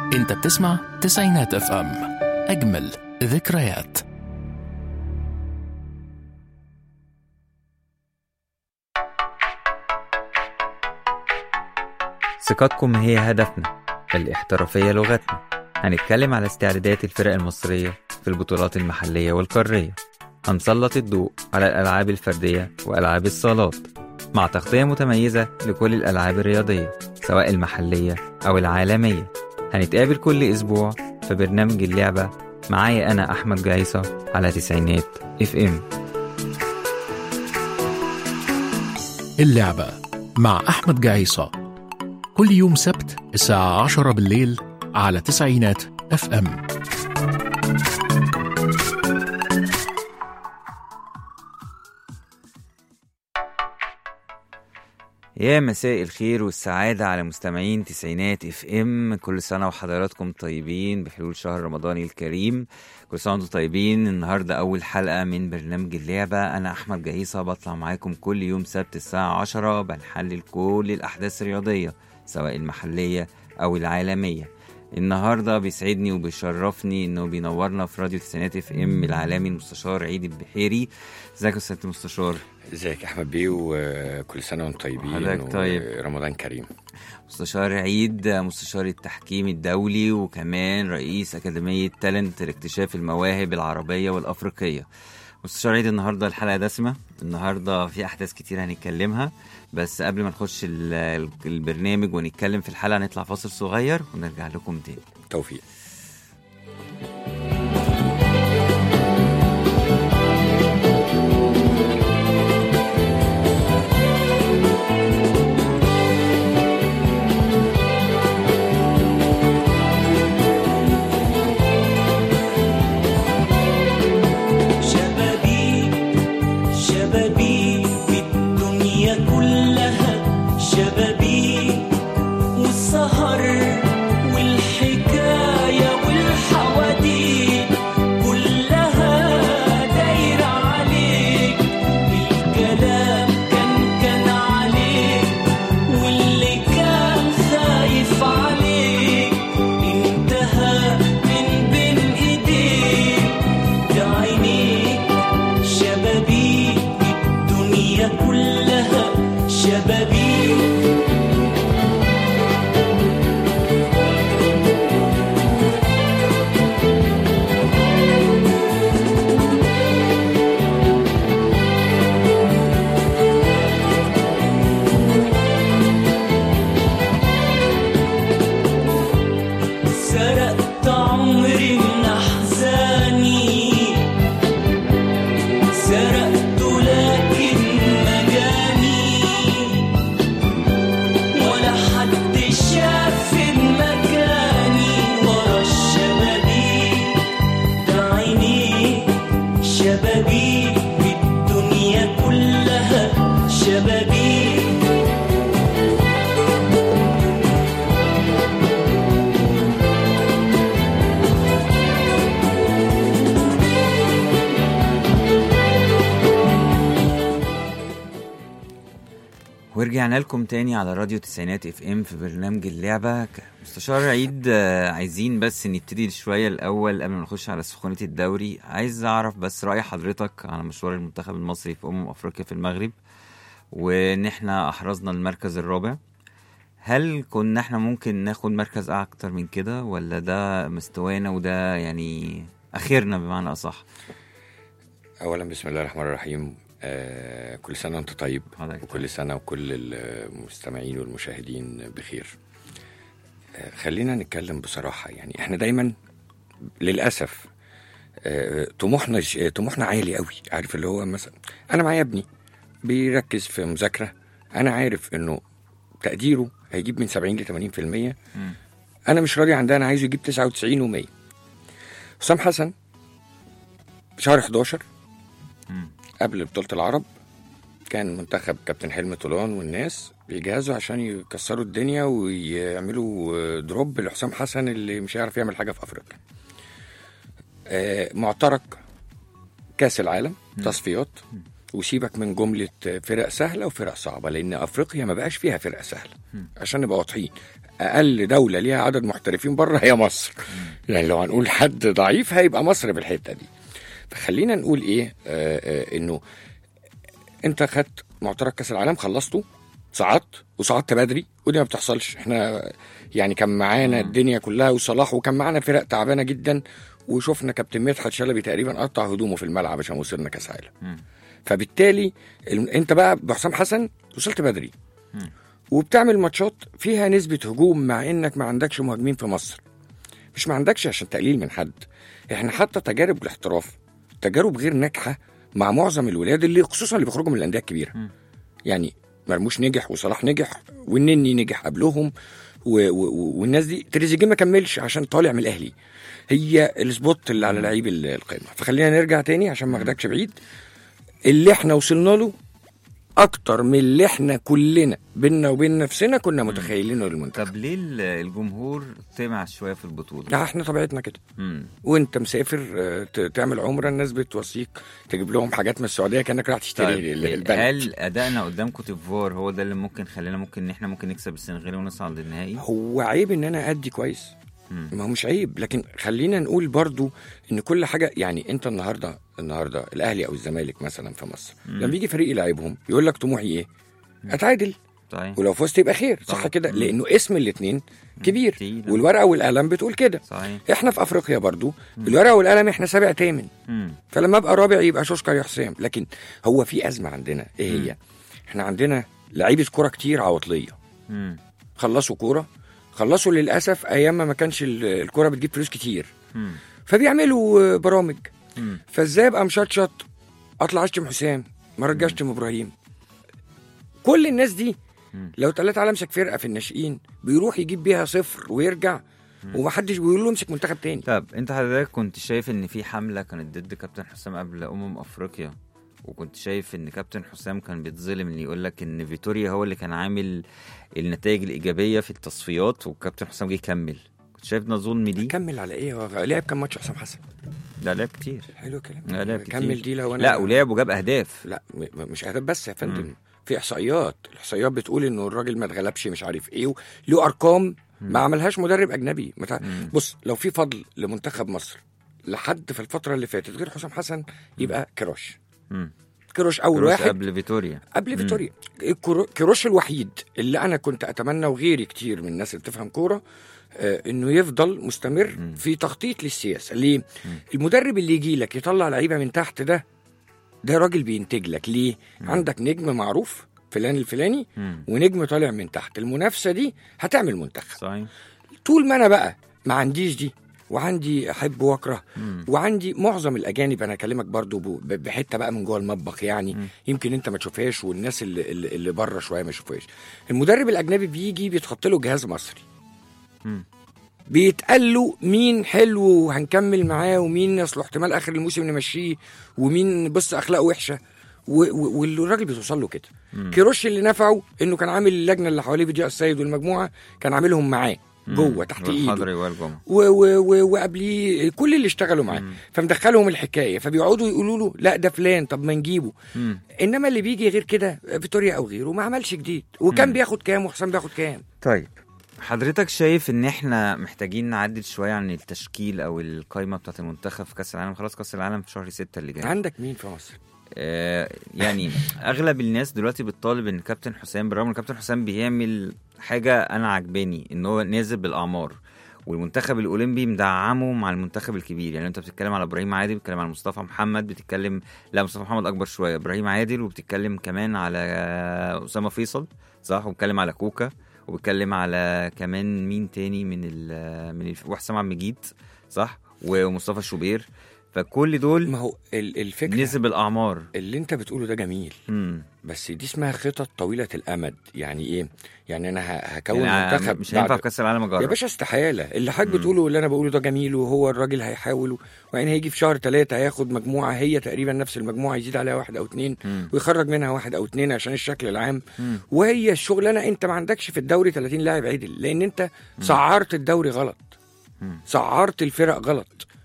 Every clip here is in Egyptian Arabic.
انت بتسمع تسعينات اف ام اجمل ذكريات ثقتكم هي هدفنا الاحترافية لغتنا هنتكلم على استعدادات الفرق المصرية في البطولات المحلية والقارية هنسلط الضوء على الألعاب الفردية وألعاب الصالات مع تغطية متميزة لكل الألعاب الرياضية سواء المحلية أو العالمية هنتقابل كل أسبوع في برنامج اللعبة معايا أنا أحمد جايصة على تسعينات اف ام اللعبة مع أحمد جعيصة كل يوم سبت الساعة 10 بالليل على تسعينات اف ام يا مساء الخير والسعادة على مستمعين تسعينات اف ام كل سنة وحضراتكم طيبين بحلول شهر رمضان الكريم كل سنة وانتم طيبين النهاردة أول حلقة من برنامج اللعبة أنا أحمد جهيصة بطلع معاكم كل يوم سبت الساعة عشرة بنحلل كل الأحداث الرياضية سواء المحلية أو العالمية النهارده بيسعدني وبيشرفني انه بينورنا في راديو تسعينات اف ام العالمي المستشار عيد البحيري ازيك يا سياده المستشار ازيك يا احمد بيه وكل سنه وانتم طيبين حضرتك طيب. رمضان كريم مستشار عيد مستشار التحكيم الدولي وكمان رئيس أكاديمية تالنت لاكتشاف المواهب العربية والأفريقية مستشار عيد النهاردة الحلقة دسمة النهاردة في أحداث كتير هنتكلمها بس قبل ما نخش ال- ال- البرنامج ونتكلم في الحلقة نطلع فاصل صغير ونرجع لكم تاني توفيق شبابيك شبابيك بالدنيا كلها شبابيك والسهر والحكاية والحواديت كلها دايرة عليك الكلام كان كان عليك واللي كان خايف عليك انتهى من بين ايديك ده عينيك شبابيك الدنيا كلها شبابيك سرقت عمري من أحزاني سرقت لكن مجاني ولا حد شاف مكاني ورا الشبابيك ده عينيك شبابيك الدنيا كلها شبابيك ورجعنا لكم تاني على راديو تسعينات اف ام في برنامج اللعبة ك- مستشار عيد آه، عايزين بس نبتدي شوية الأول قبل ما نخش على سخونية الدوري عايز أعرف بس رأي حضرتك على مشوار المنتخب المصري في أمم أفريقيا في المغرب وإن إحنا أحرزنا المركز الرابع هل كنا إحنا ممكن ناخد مركز أكتر من كده ولا ده مستوانا وده يعني آخرنا بمعنى أصح اولا بسم الله الرحمن الرحيم آه كل سنه وانت طيب حضرتك وكل سنه وكل المستمعين والمشاهدين بخير آه خلينا نتكلم بصراحه يعني احنا دايما للاسف آه طموحنا ج- طموحنا عالي قوي عارف اللي هو مثلا انا معايا ابني بيركز في مذاكره انا عارف انه تقديره هيجيب من 70 ل 80% مم. انا مش راضي عن ده انا عايزه يجيب 99 و100 حسام حسن شهر 11 مم. قبل بطولة العرب كان منتخب كابتن حلمي طولان والناس بيجهزوا عشان يكسروا الدنيا ويعملوا دروب لحسام حسن اللي مش هيعرف يعمل حاجة في أفريقيا آه، معترك كأس العالم تصفيات وسيبك من جملة فرق سهلة وفرق صعبة لأن أفريقيا ما بقاش فيها فرق سهلة عشان نبقى واضحين اقل دوله ليها عدد محترفين بره هي مصر يعني لو هنقول حد ضعيف هيبقى مصر بالحته دي فخلينا نقول ايه آه آه انه انت خدت معترك كاس العالم خلصته صعدت وصعدت بدري ودي ما بتحصلش احنا يعني كان معانا الدنيا كلها وصلاح وكان معانا فرق تعبانه جدا وشفنا كابتن مدحت شلبي تقريبا قطع هدومه في الملعب عشان وصلنا كاس عالم فبالتالي ال- انت بقى بحسام حسن وصلت بدري وبتعمل ماتشات فيها نسبة هجوم مع انك ما عندكش مهاجمين في مصر مش ما عندكش عشان تقليل من حد احنا حتى تجارب الاحتراف تجارب غير ناجحة مع معظم الولاد اللي خصوصا اللي بيخرجوا من الأندية الكبيرة يعني مرموش نجح وصلاح نجح والنني نجح قبلهم و و والناس دي تريزيجيه ما كملش عشان طالع من الاهلي هي السبوت اللي على لعيب ال- القمه فخلينا نرجع تاني عشان ما اخدكش بعيد اللي احنا وصلنا له اكتر من اللي احنا كلنا بينا وبين نفسنا كنا متخيلينه للمنتخب طب ليه ال- الجمهور طمع شويه في البطوله؟ لا احنا طبيعتنا كده مم. وانت مسافر آه، ت- تعمل عمره الناس بتوصيك تجيب لهم حاجات من السعوديه كانك رايح تشتري طيب ال- البلد هل ادائنا قدام كوت ديفوار هو ده اللي ممكن خلينا ممكن ان احنا ممكن نكسب السنغال ونصعد للنهائي؟ هو عيب ان انا ادي كويس مم. ما هو مش عيب لكن خلينا نقول برضو ان كل حاجه يعني انت النهارده النهارده الاهلي او الزمالك مثلا في مصر لما بيجي فريق يلعبهم يقول لك طموحي ايه؟ اتعادل طيب ولو فزت يبقى خير صح طبعا. كده مم. لانه اسم الاثنين كبير تقيل. والورقه والقلم بتقول كده صحيح احنا في افريقيا برضو الورقه والقلم احنا سابع تامن مم. فلما ابقى رابع يبقى شوشكر يا حسام لكن هو في ازمه عندنا ايه هي؟ احنا عندنا لعيبه كوره كتير عواطليه مم. خلصوا كوره خلصوا للاسف ايام ما ما كانش ال- الكوره بتجيب فلوس كتير مم. فبيعملوا آه، برامج مم. فازاي ابقى مشطشط اطلع اشتم حسام ما رجعش اشتم ابراهيم كل الناس دي مم. لو طلعت على امسك فرقه في الناشئين بيروح يجيب بيها صفر ويرجع ومحدش بيقول له امسك منتخب تاني طب انت حضرتك كنت شايف ان في حمله كانت ضد كابتن حسام قبل امم افريقيا وكنت شايف ان كابتن حسام كان بيتظلم اللي يقول لك ان فيتوريا هو اللي كان عامل النتائج الايجابيه في التصفيات وكابتن حسام جه يكمل كنت شايف ده ظلم دي كمل على ايه هو لعب كام ماتش حسام حسن لا لعب كتير حلو الكلام لا لعب كتير كمل دي لو انا لا ولعب وجاب اهداف لا م- م- مش اهداف بس يا فندم في احصائيات الاحصائيات بتقول انه الراجل ما اتغلبش مش عارف ايه له ارقام ما عملهاش مدرب اجنبي ما تع- بص لو في فضل لمنتخب مصر لحد في الفتره اللي فاتت غير حسام حسن يبقى كيروش مم. كيروش اول كروس واحد قبل فيتوريا قبل فيتوريا الكرو- كيروش الوحيد اللي انا كنت اتمنى وغيري كتير من الناس اللي بتفهم كوره آه، انه يفضل مستمر في تخطيط للسياسه ليه المدرب اللي يجي لك يطلع لعيبه من تحت ده ده راجل بينتج لك ليه عندك نجم معروف فلان الفلاني مم. ونجم طالع من تحت المنافسه دي هتعمل منتخب صحيح طول ما انا بقى ما عنديش دي وعندي احب واكره وعندي معظم الاجانب انا اكلمك برضو ب- ب- بحته بقى من جوه المطبخ يعني يمكن انت ما تشوفهاش والناس اللي, اللي, اللي بره شويه ما يشوفهاش المدرب الاجنبي بيجي بيتحط له جهاز مصري مم. بيتقال له مين حلو وهنكمل معاه ومين يصلح احتمال اخر الموسم نمشيه ومين بص اخلاقه وحشه و- و- والراجل بتوصل له كده كيروش اللي نفعه انه كان عامل اللجنه اللي حواليه فيديو السيد والمجموعه كان عاملهم معاه جوه تحت ايده والحضري والجمعه و- و- و- وقبليه كل اللي اشتغلوا معاه فمدخلهم الحكايه فبيقعدوا يقولوا له لا ده فلان طب ما نجيبه مم. انما اللي بيجي غير كده فيتوريا او غيره ما عملش جديد وكان بياخد كام وحسام بياخد كام طيب حضرتك شايف ان احنا محتاجين نعدل شويه عن التشكيل او القائمه بتاعت المنتخب في كاس العالم خلاص كاس العالم في شهر ستة اللي جاي عندك مين في مصر آه يعني اغلب الناس دلوقتي بتطالب ان كابتن حسام بالرغم ان كابتن حسام بيعمل حاجه انا عجباني ان هو نازل بالاعمار والمنتخب الاولمبي مدعمه مع المنتخب الكبير يعني انت بتتكلم على ابراهيم عادل بتتكلم على مصطفى محمد بتتكلم لا مصطفى محمد اكبر شويه ابراهيم عادل وبتتكلم كمان على اسامه فيصل صح وبتتكلم على كوكا وبتكلم على كمان مين تاني من ال من ال وحسام عبد المجيد صح ومصطفى شوبير فكل دول ما هو ال- الفكره نسب الاعمار اللي انت بتقوله ده جميل امم بس دي اسمها خطط طويله الامد يعني ايه يعني انا ه- هكون يعني منتخب مش هينفع بعد- في كاس العالم اجرب يا باشا استحاله اللي حضرتك بتقوله اللي انا بقوله ده جميل وهو الراجل هيحاول وبعدين هيجي في شهر ثلاثة هياخد مجموعه هي تقريبا نفس المجموعه يزيد عليها واحد او اتنين مم. ويخرج منها واحد او اتنين عشان الشكل العام مم. وهي الشغلانه انت ما عندكش في الدوري 30 لاعب عدل لان انت سعرت الدوري غلط مم. سعرت الفرق غلط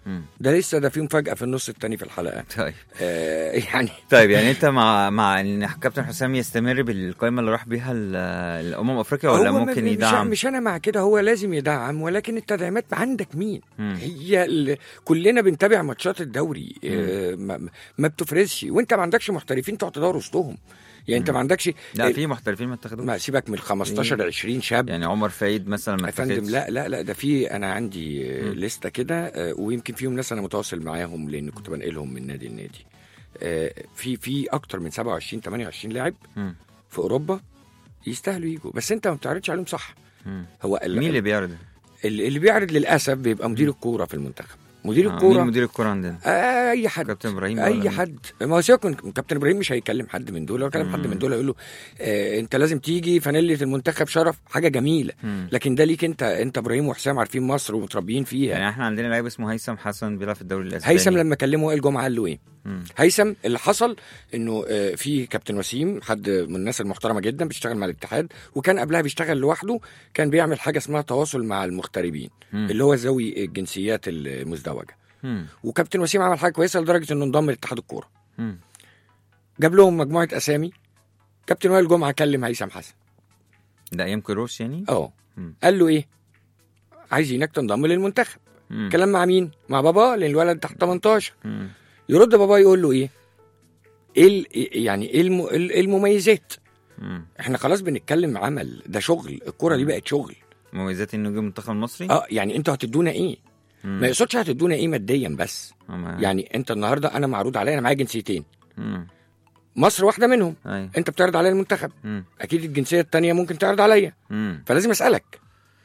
مم. ده لسه ده في مفاجاه في النص التاني في الحلقه طيب آه يعني طيب يعني انت مع مع ان كابتن حسام يستمر بالقائمه اللي راح بيها ال- الامم افريقيا ولا هو ممكن مش- يدعم مش انا مع كده هو لازم يدعم ولكن التدعيمات عندك مين مم. هي ال... كلنا بنتابع ماتشات الدوري آه ما, ما بتفرزش وانت ما عندكش محترفين تقعد تدور وسطهم يعني انت ما عندكش لا في محترفين ما اتخذوش ما سيبك من 15 20 شاب يعني عمر فايد مثلا ما يا فندم اتخذش. لا لا لا ده في انا عندي آه، مم. لسته كده آه، ويمكن فيهم ناس انا متواصل معاهم لان كنت بنقلهم من نادي لنادي آه، في في اكتر من 27 28 لاعب مم. في اوروبا يستاهلوا يجوا بس انت ما بتعرضش عليهم صح مم. هو ال- مين اللي بيعرض اللي اللي بيعرض للاسف بيبقى مدير الكوره في المنتخب مدير آه، الكوره مين مدير الكوره عندنا آه، اي حد كابتن ابراهيم ولا اي مين؟ حد ما هو سيبك من كابتن ابراهيم مش هيكلم حد من دول لو كلم حد مم. من دول هيقول له آه انت لازم تيجي فانيله المنتخب شرف حاجه جميله مم. لكن ده ليك انت انت ابراهيم وحسام عارفين مصر ومتربيين فيها يعني احنا عندنا لعيب اسمه هيثم حسن بيلعب في الدوري الاسباني هيثم لما كلمه وائل جمعه قال له ايه؟ مم. هيثم اللي حصل انه آه، في كابتن وسيم حد من الناس المحترمه جدا بيشتغل مع الاتحاد وكان قبلها بيشتغل لوحده كان بيعمل حاجه اسمها تواصل مع المغتربين مم. اللي هو ذوي الجنسيات المزدوجه مم. وكابتن وسيم عمل حاجه كويسه لدرجه انه انضم لاتحاد الكوره مم. جاب لهم مجموعه اسامي كابتن وائل جمعه كلم هيثم حسن ده ايام كروش يعني اه مم. قال له ايه عايزينك تنضم للمنتخب مم. كلام مع مين مع بابا لان الولد تحت 18 مم. يرد بابا يقول له ايه ايه ال- يعني ايه الم- إيه المميزات مم. احنا خلاص بنتكلم عمل ده شغل الكوره دي بقت شغل مميزات انه جه المنتخب المصري اه يعني انتوا هتدونا ايه مم. ما يقصدش هتدونا ايه ماديا بس أما- يعني انت النهارده انا معروض عليا انا معايا جنسيتين مم. مصر واحده منهم ايوه انت بتعرض عليا المنتخب مم. اكيد الجنسيه التانية ممكن تعرض عليا مم. فلازم اسالك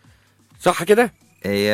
صح كده هي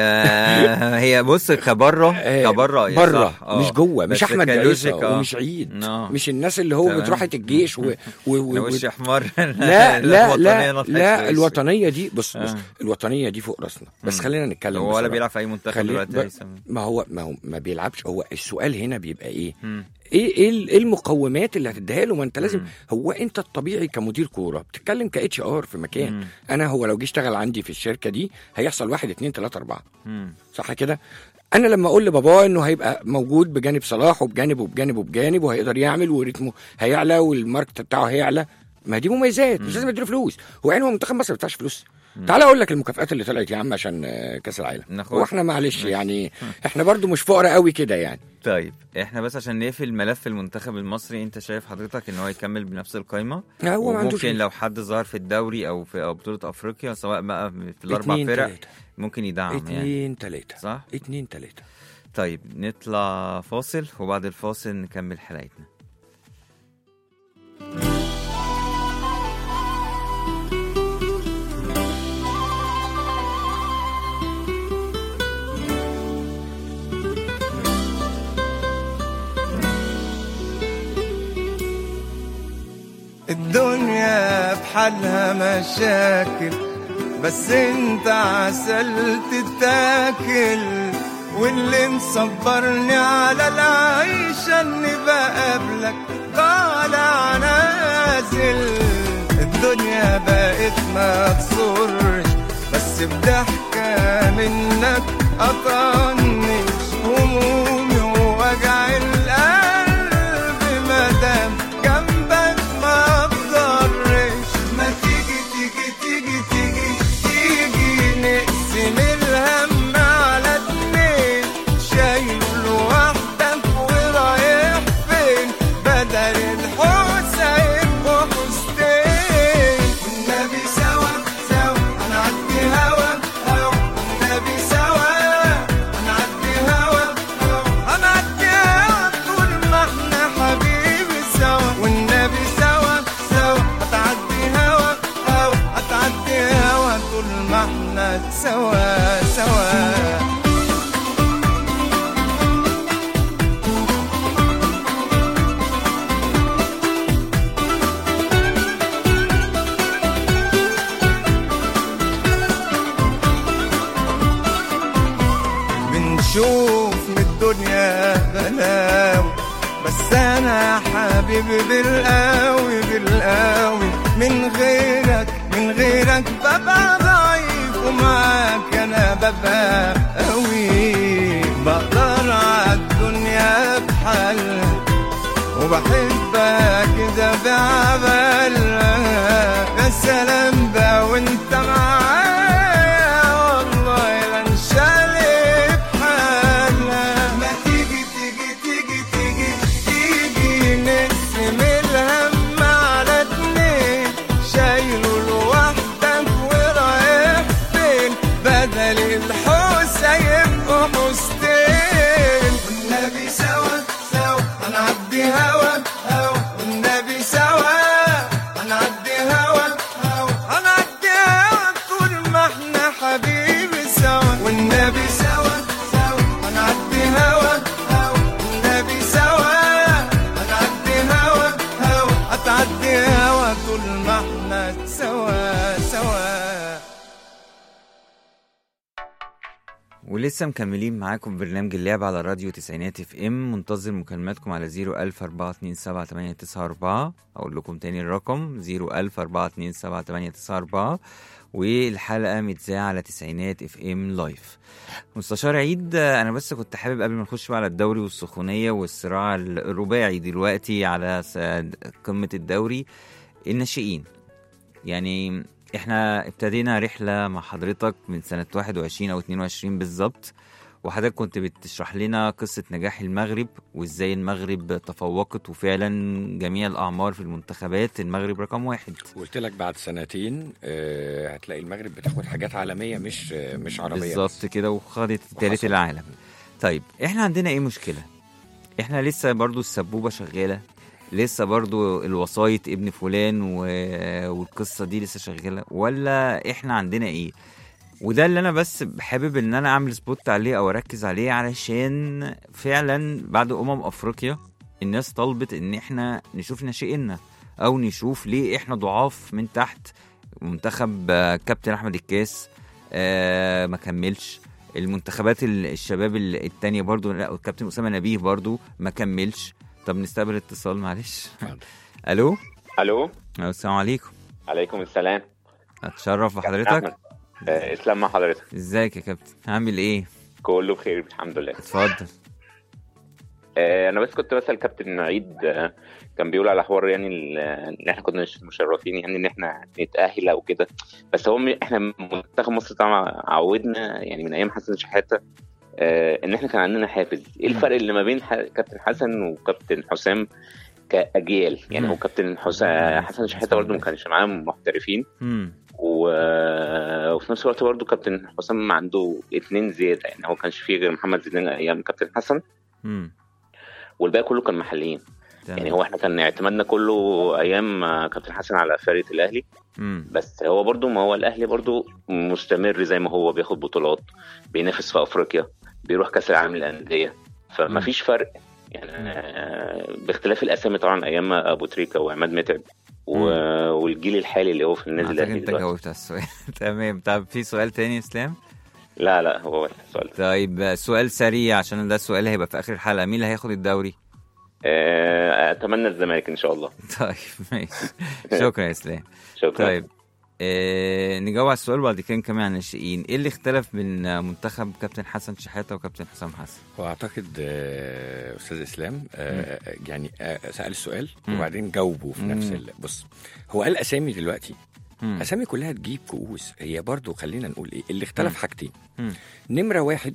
هي بص كبره آه، كبره يا بره صح، آه. مش جوه مش بس احمد عيسى كلوجيك، آه. ومش عيد آه. مش الناس اللي هو تمام. بتروح الجيش و... و... انا و... وش احمر لا لا الوطنية لا نطحت لا في الوطنيه دي بص بص آه. الوطنيه دي فوق راسنا بس مم. خلينا نتكلم هو ولا بصراحة. بيلعب في اي منتخب خلي- دلوقتي ب- هيثم. ما هو ما هو ما بيلعبش هو السؤال هنا بيبقى ايه مم. ايه ايه ال- إيه المقومات اللي هتديها له ما انت لازم مم. هو انت الطبيعي كمدير كوره بتتكلم كاتش ار في مكان مم. انا هو لو جه اشتغل عندي في الشركه دي هيحصل واحد اتنين تلاته اربعه مم. صح كده انا لما اقول لبابا انه هيبقى موجود بجانب صلاح وبجانب وبجانب وبجانب وهيقدر يعمل وريتمه هيعلى والماركت بتاعه هيعلى ما دي مميزات مش لازم اديله فلوس هو يعني هو منتخب مصر ما بتاعش فلوس تعال اقول لك المكافآت اللي طلعت يا عم عشان آه، كاس العالم ناخد. واحنا معلش يعني احنا برضو مش فقراء قوي كده يعني طيب احنا بس عشان نقفل ملف المنتخب المصري انت شايف حضرتك ان هو يكمل بنفس القائمه هو ما عندوش ممكن لو حد ظهر في الدوري او في أو بطوله افريقيا سواء بقى في الاربع اتنين فرق تلاتة. ممكن يدعم يعني اتنين تلاتة صح اتنين تلاتة طيب نطلع فاصل وبعد الفاصل نكمل حلقتنا الدنيا بحالها مشاكل بس انت عسل تتاكل واللي مصبرني على العيشة اني بقابلك طالع نازل الدنيا بقت ما تصرش بس بضحكة منك أطنش همومي ووجع القلب مادام جنبك ما اقدرش ما تيجي تيجي تيجي تيجي تيجي نقسم الهم على اتنين شايل لوحدك ورايح فين بدل الحوسة يبقوا حوستين والنبي سوا سوا هنعدي هوا هوا والنبي سوا هنعدي هوا هوا هنعدي هوا طول ما احنا حبيبي سوا والنبي سوا سوا هتعدي هوا هوا هتعدي هوا طول ما احنا سوا سوا بنشوف من الدنيا بلاوي بس انا يا حبيبي بالقوي بالقوي من غيرك من غيرك ببقى ضعيف ومعاك انا ببقى قوي بقدر ولسه مكملين معاكم برنامج اللعب على راديو تسعينات اف ام منتظر مكالماتكم على 010427894 اقول لكم تاني الرقم 010427894 والحلقه متذاعه على تسعينات اف ام لايف مستشار عيد انا بس كنت حابب قبل ما نخش بقى على الدوري والسخونيه والصراع الرباعي دلوقتي على س- قمه الدوري الناشئين يعني احنا ابتدينا رحله مع حضرتك من سنه 21 او 22 بالظبط وحضرتك كنت بتشرح لنا قصه نجاح المغرب وازاي المغرب تفوقت وفعلا جميع الاعمار في المنتخبات المغرب رقم واحد قلت لك بعد سنتين آه، هتلاقي المغرب بتاخد حاجات عالميه مش آه، مش عربيه بالظبط بس. كده وخدت تالت وحصل. العالم طيب احنا عندنا ايه مشكله احنا لسه برضو السبوبه شغاله لسه برضو الوسايط ابن فلان و... والقصه دي لسه شغاله ولا احنا عندنا ايه وده اللي انا بس حابب ان انا اعمل سبوت عليه او اركز عليه علشان فعلا بعد امم افريقيا الناس طلبت ان احنا نشوف ناشئيننا او نشوف ليه احنا ضعاف من تحت منتخب آه، كابتن احمد الكاس آه ما كملش المنتخبات ال- الشباب ال- التانية برضو لا الكابتن اسامه نبيه برضو ما كملش طب نستقبل اتصال معلش اتفضل. الو الو ألو، السلام عليكم عليكم السلام اتشرف أحمد. بحضرتك آه، اسلام مع حضرتك ازيك يا كابتن عامل ايه كله بخير الحمد لله اتفضل آه، انا بس كنت بسال كابتن عيد آه، كان بيقول على حوار يعني ال- ان احنا كنا مش مشرفين يعني ان احنا نتاهل او كده بس هو م- احنا منتخب مصر طبعا عودنا يعني من ايام حسن شحاته آه، ان احنا كان عندنا حافز ايه الفرق اللي ما بين ح- كابتن حسن وكابتن حسام كاجيال يعني مم. هو كابتن حسام حسن شحاته برضه ما كانش معاهم محترفين امم و... وفي نفس الوقت برضه كابتن حسام عنده اتنين زياده يعني هو ما كانش فيه غير محمد زيدان ايام كابتن حسن امم والباقي كله كان محليين يعني هو احنا كان اعتمادنا كله ايام آه، كابتن حسن على فرقه الاهلي امم بس هو برضه ما هو الاهلي برضه مستمر زي ما هو بياخد بطولات بينافس في افريقيا بيروح كاس العالم للانديه فما مم. فيش فرق يعني آه، باختلاف الاسامي طبعا ايام ابو تريكه وعماد متعب و... والجيل الحالي اللي هو في النادي اعتقد الاهلي انت دلوقتي جاوبت على السؤال تمام طب في سؤال تاني يا اسلام لا لا هو بس السؤال ده. طيب سؤال سريع عشان ده السؤال هيبقى في اخر الحلقه مين اللي هياخد الدوري آه، اتمنى الزمالك ان شاء الله طيب ماشي شكرا يا اسلام شكرا طيب آه نجاوب على السؤال وبعد كده نكمل عن الناشئين ايه اللي اختلف بين منتخب كابتن حسن شحاته وكابتن حسام حسن واعتقد آه، استاذ اسلام آه، يعني آه، سال السؤال مم. وبعدين جاوبه في نفس مم. ال... بص هو قال اسامي دلوقتي مم. اسامي كلها تجيب كؤوس هي برضو خلينا نقول ايه اللي اختلف مم. حاجتين مم. نمره واحد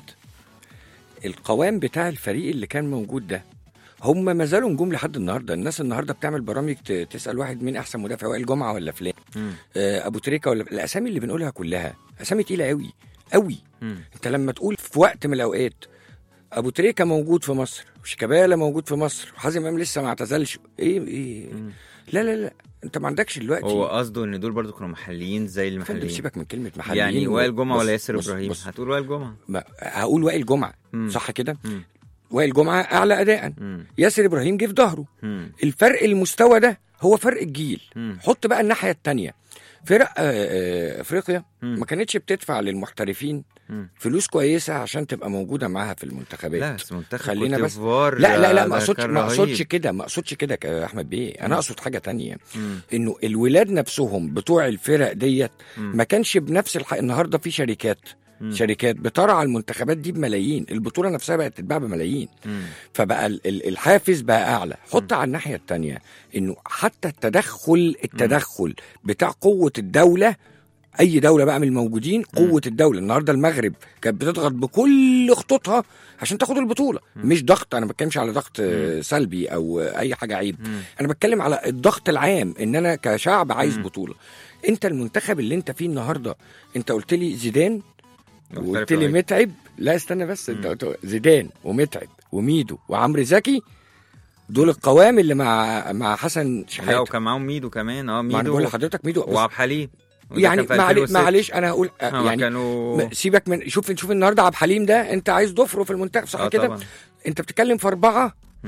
القوام بتاع الفريق اللي كان موجود ده هم ما زالوا نجوم لحد النهارده الناس النهارده بتعمل برامج ت- تسال واحد مين احسن مدافع وائل جمعه ولا فلان مم. آه، ابو تريكه ولا الاسامي اللي بنقولها كلها اسامي تقيله قوي قوي مم. انت لما تقول في وقت من الاوقات ابو تريكه موجود في مصر وشيكابالا موجود في مصر وحازم امام لسه ما اعتزلش ايه ايه مم. لا لا لا انت ما عندكش دلوقتي هو قصده ان دول برضو كانوا محليين زي فندم المحليين سيبك من كلمه محليين يعني و- وائل جمعه بص- ولا ياسر بص- ابراهيم بص هتقول وائل جمعه ما هقول وائل جمعه مم. صح كده مم. وائل جمعه اعلى اداء مم. ياسر ابراهيم جه في ظهره مم. الفرق المستوى ده هو فرق الجيل مم. حط بقى الناحيه التانية فرق آه، آه، افريقيا مم. ما كانتش بتدفع للمحترفين مم. فلوس كويسه عشان تبقى موجوده معاها في المنتخبات لا بس منتخب خلينا كوت بس- ديفوار لا لا لا ده ما اقصدش كان ما اقصدش رهيب. كده ما اقصدش كده يا احمد بيه انا اقصد حاجه تانية مم. انه الولاد نفسهم بتوع الفرق ديت مم. ما كانش بنفس الحق النهارده في شركات مم. شركات بترعى المنتخبات دي بملايين البطوله نفسها بقت تتباع بملايين مم. فبقى ال- ال- الحافز بقى اعلى حط على الناحيه التانية انه حتى التدخل التدخل بتاع قوه الدوله اي دوله بقى من الموجودين قوه الدوله النهارده المغرب كانت بتضغط بكل خطوطها عشان تاخد البطوله مش ضغط انا ما بتكلمش على ضغط آه، سلبي او آه، اي حاجه عيب مم. انا بتكلم على الضغط العام ان انا كشعب عايز مم. بطوله انت المنتخب اللي انت فيه النهارده انت قلت لي زيدان مختلف وقلت لي رهيب. متعب لا استنى بس انت مم. قلت زيدان ومتعب وميدو وعمرو زكي دول القوام اللي مع مع حسن لا شحاته وكان معاهم ميدو كمان اه ما انا ميدو بقول لحضرتك ميدو بس وعبد الحليم وده يعني كان في معلش 2006. معلش انا هقول آه، آه، يعني كانوا م- سيبك من شوف شوف النهارده عبد الحليم ده انت عايز ضفره في المنتخب صح آه كده طبعا. انت بتتكلم في اربعه مم.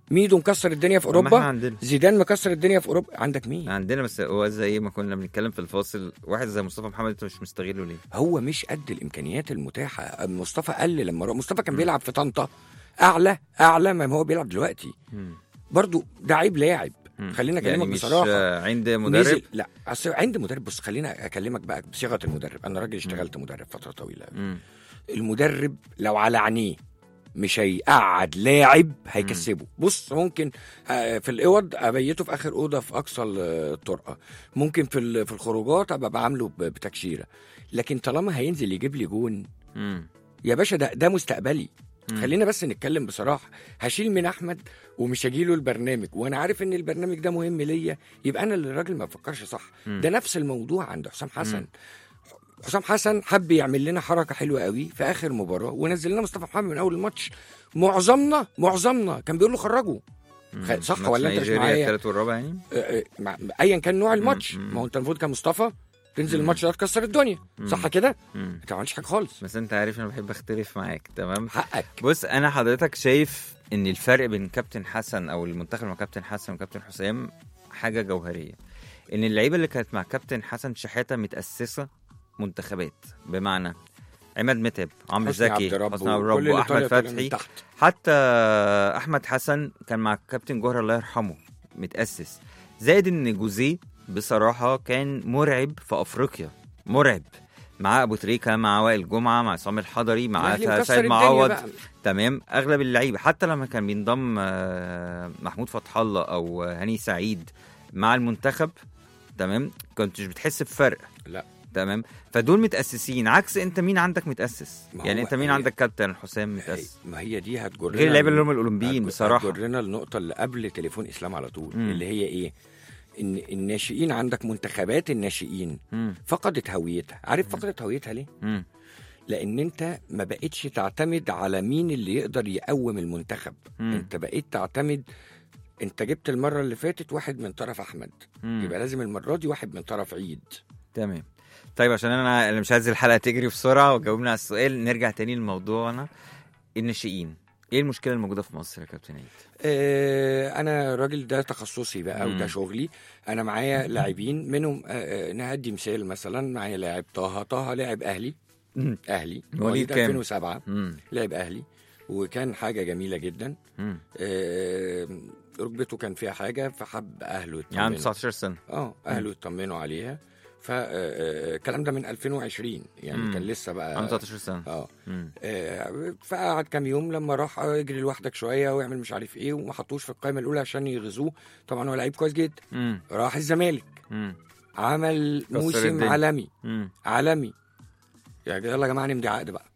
ميدو مكسر الدنيا في ما احنا اوروبا عندنا زيدان مكسر الدنيا في اوروبا عندك مين عندنا بس هو زي ما كنا بنتكلم في الفاصل واحد زي مصطفى محمد انت مش مستغله ليه؟ هو مش قد الامكانيات المتاحه مصطفى قل لما رو- مصطفى كان بيلعب في طنطا اعلى اعلى ما هو بيلعب دلوقتي مم. برضو ده عيب لاعب مم. خلينا يعني اكلمك مش بصراحه آه، عند نزل مدرب لا اصل عند مدرب بص خلينا اكلمك بقى بصيغه المدرب انا راجل اشتغلت مدرب فتره طويله مم. المدرب لو على عينيه مش هيقعد لاعب هيكسبه بص ممكن آه، في الاوض ابيته في اخر اوضه في اقصى ال- الطرقه ممكن في ال- في الخروجات ابقى بعامله ب- بتكشيره لكن طالما هينزل يجيب لي جون مم. يا باشا ده ده مستقبلي مم. خلينا بس نتكلم بصراحه هشيل من احمد ومش هجيله البرنامج وانا عارف ان البرنامج ده مهم ليا يبقى انا اللي الراجل ما بفكرش صح مم. ده نفس الموضوع عند حسام حسن مم. حسام حسن حب يعمل لنا حركه حلوه قوي في اخر مباراه ونزل لنا مصطفى محمد من اول الماتش معظمنا معظمنا كان بيقول له خرجه خ- صح ماتش ولا انت مش نيجيريا معايا؟ الثالث والرابع يعني؟ آه، آه، مع- ايا كان نوع الماتش مم. ما هو انت المفروض كمصطفى تنزل الماتش ده تكسر الدنيا صح كده؟ مم. ما تعملش حاجه خالص بس انت عارف انا بحب اختلف معاك تمام؟ حقك بص انا حضرتك شايف ان الفرق بين كابتن حسن او المنتخب مع كابتن حسن وكابتن حسام حاجه جوهريه ان اللعيبه اللي كانت مع كابتن حسن شحاته متاسسه منتخبات بمعنى عماد متعب عمرو حسني زكي عبد رب حسني عبد وكل رب اللي واحمد طالع طالع من فتحي تحت. حتى احمد حسن كان مع كابتن جوهر الله يرحمه متاسس زائد ان جوزيه بصراحه كان مرعب في افريقيا مرعب مع ابو تريكه مع وائل جمعه مع عصام الحضري مع الأهلي مكسر سيد الدنيا معوض بقى. تمام اغلب اللعيبه حتى لما كان بينضم آه، محمود فتح الله او هاني سعيد مع المنتخب تمام كنتش بتحس بفرق لا تمام فدول متاسسين عكس انت مين عندك متاسس ما يعني هو انت مين هي- عندك كابتن حسام متاسس ما هي دي هتجرنا غير اللعيبه اللي هم الاولمبيين هتج- بصراحه هتجرنا النقطه اللي قبل تليفون اسلام على طول مم. اللي هي ايه ان الناشئين عندك منتخبات الناشئين مم. فقدت هويتها عارف فقدت هويتها ليه مم. لان انت ما بقتش تعتمد على مين اللي يقدر يقوم المنتخب مم. انت بقيت تعتمد انت جبت المره اللي فاتت واحد من طرف احمد مم. يبقى لازم المره دي واحد من طرف عيد تمام طيب عشان انا انا مش عايز الحلقه تجري بسرعه وجاوبنا على السؤال نرجع تاني لموضوعنا الناشئين ايه المشكله الموجوده في مصر يا كابتن عيد آه، انا الراجل ده تخصصي بقى مم. وده شغلي انا معايا لاعبين منهم آه، آه، نهدي مثال مثلا معايا لاعب طه طه لاعب اهلي مم. اهلي مواليد مواليد كام؟ 2007 مم. لاعب اهلي وكان حاجه جميله جدا مم. آه، ركبته كان فيها حاجه فحب اهله يعني عنده يطمنوا 19 سنه اه اهله يطمنوا عليها فالكلام ده من 2020 يعني مم. كان لسه بقى عنده 19 سنه اه مم. آه، فقعد كام يوم لما راح آه، اجري لوحدك شويه واعمل مش عارف ايه وما حطوش في القائمه الاولى عشان يغزوه طبعا هو لعيب كويس جدا مم. راح الزمالك مم. عمل كسر موسم الدنيا. عالمي مم. عالمي يعني يلا يا جماعه نمضي عقد بقى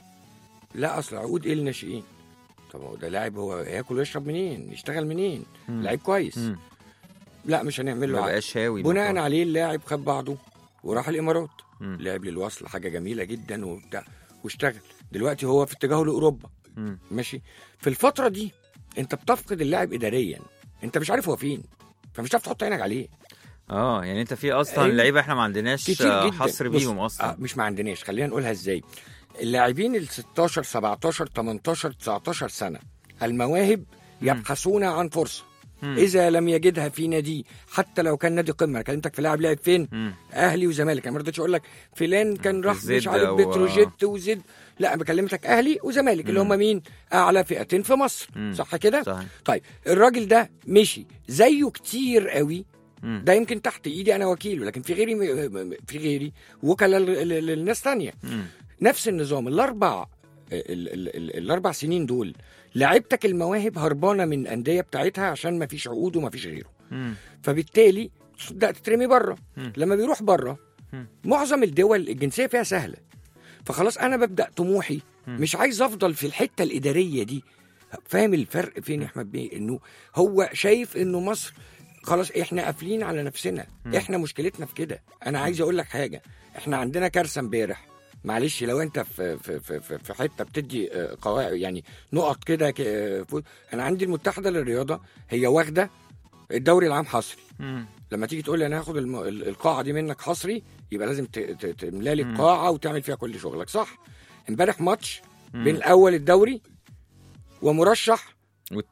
لا اصل عقود ايه الناشئين طب هو ده لاعب هو ياكل ويشرب منين يشتغل منين مم. لعيب كويس مم. لا مش هنعمل له ما عقد بقاش هاوي بناء المفروض. عليه اللاعب خد بعضه وراح الامارات مم. لعب للوصل حاجه جميله جدا وبتاع واشتغل دلوقتي هو في اتجاهه لاوروبا مم. ماشي في الفتره دي انت بتفقد اللاعب اداريا انت مش عارف هو فين فمش هتعرف تحط عينك عليه اه يعني انت في اصلا أيوة. لعيبه احنا ما عندناش كتير آه، جدا حصر بص، بيهم اصلا آه مش ما عندناش خلينا نقولها ازاي اللاعبين ال 16 17 18 19 سنه المواهب يبحثون عن فرصه مم. اذا لم يجدها في نادي حتى لو كان نادي قمه انا كلمتك في لاعب لعب فين مم. اهلي وزمالك انا ما رضيتش اقول لك فلان كان في راح زد مش عارف أو- بتروجيت وزد لا انا بكلمتك اهلي وزمالك اللي هم مين اعلى فئتين في مصر مم. صح كده صحيح. طيب الراجل ده مشي زيه كتير قوي مم. ده يمكن تحت ايدي انا وكيله لكن في غيري في غيري وكلاء ل- ل- للناس تانية مم. نفس النظام الاربع ال- ال- ال- الاربع سنين دول لعيبتك المواهب هربانه من الانديه بتاعتها عشان ما فيش عقود وما فيش غيره مم. فبالتالي تبدا تترمي بره مم. لما بيروح بره مم. معظم الدول الجنسيه فيها سهله فخلاص انا ببدا طموحي مش عايز افضل في الحته الاداريه دي فاهم الفرق فين يا احمد بيه انه هو شايف انه مصر خلاص احنا قافلين على نفسنا احنا مشكلتنا في كده انا عايز اقول لك حاجه احنا عندنا كارثه امبارح معلش لو انت في في في في, في حته بتدي آه، قواعد يعني نقط كده ك- آه، فوق. انا عندي المتحده للرياضه هي واخده الدوري العام حصري مم. لما تيجي تقول لي انا هاخد الم... ال- القاعه دي منك حصري يبقى لازم ت... ت... تملى لي القاعه وتعمل فيها كل شغلك صح امبارح ماتش بين الاول الدوري ومرشح والتاني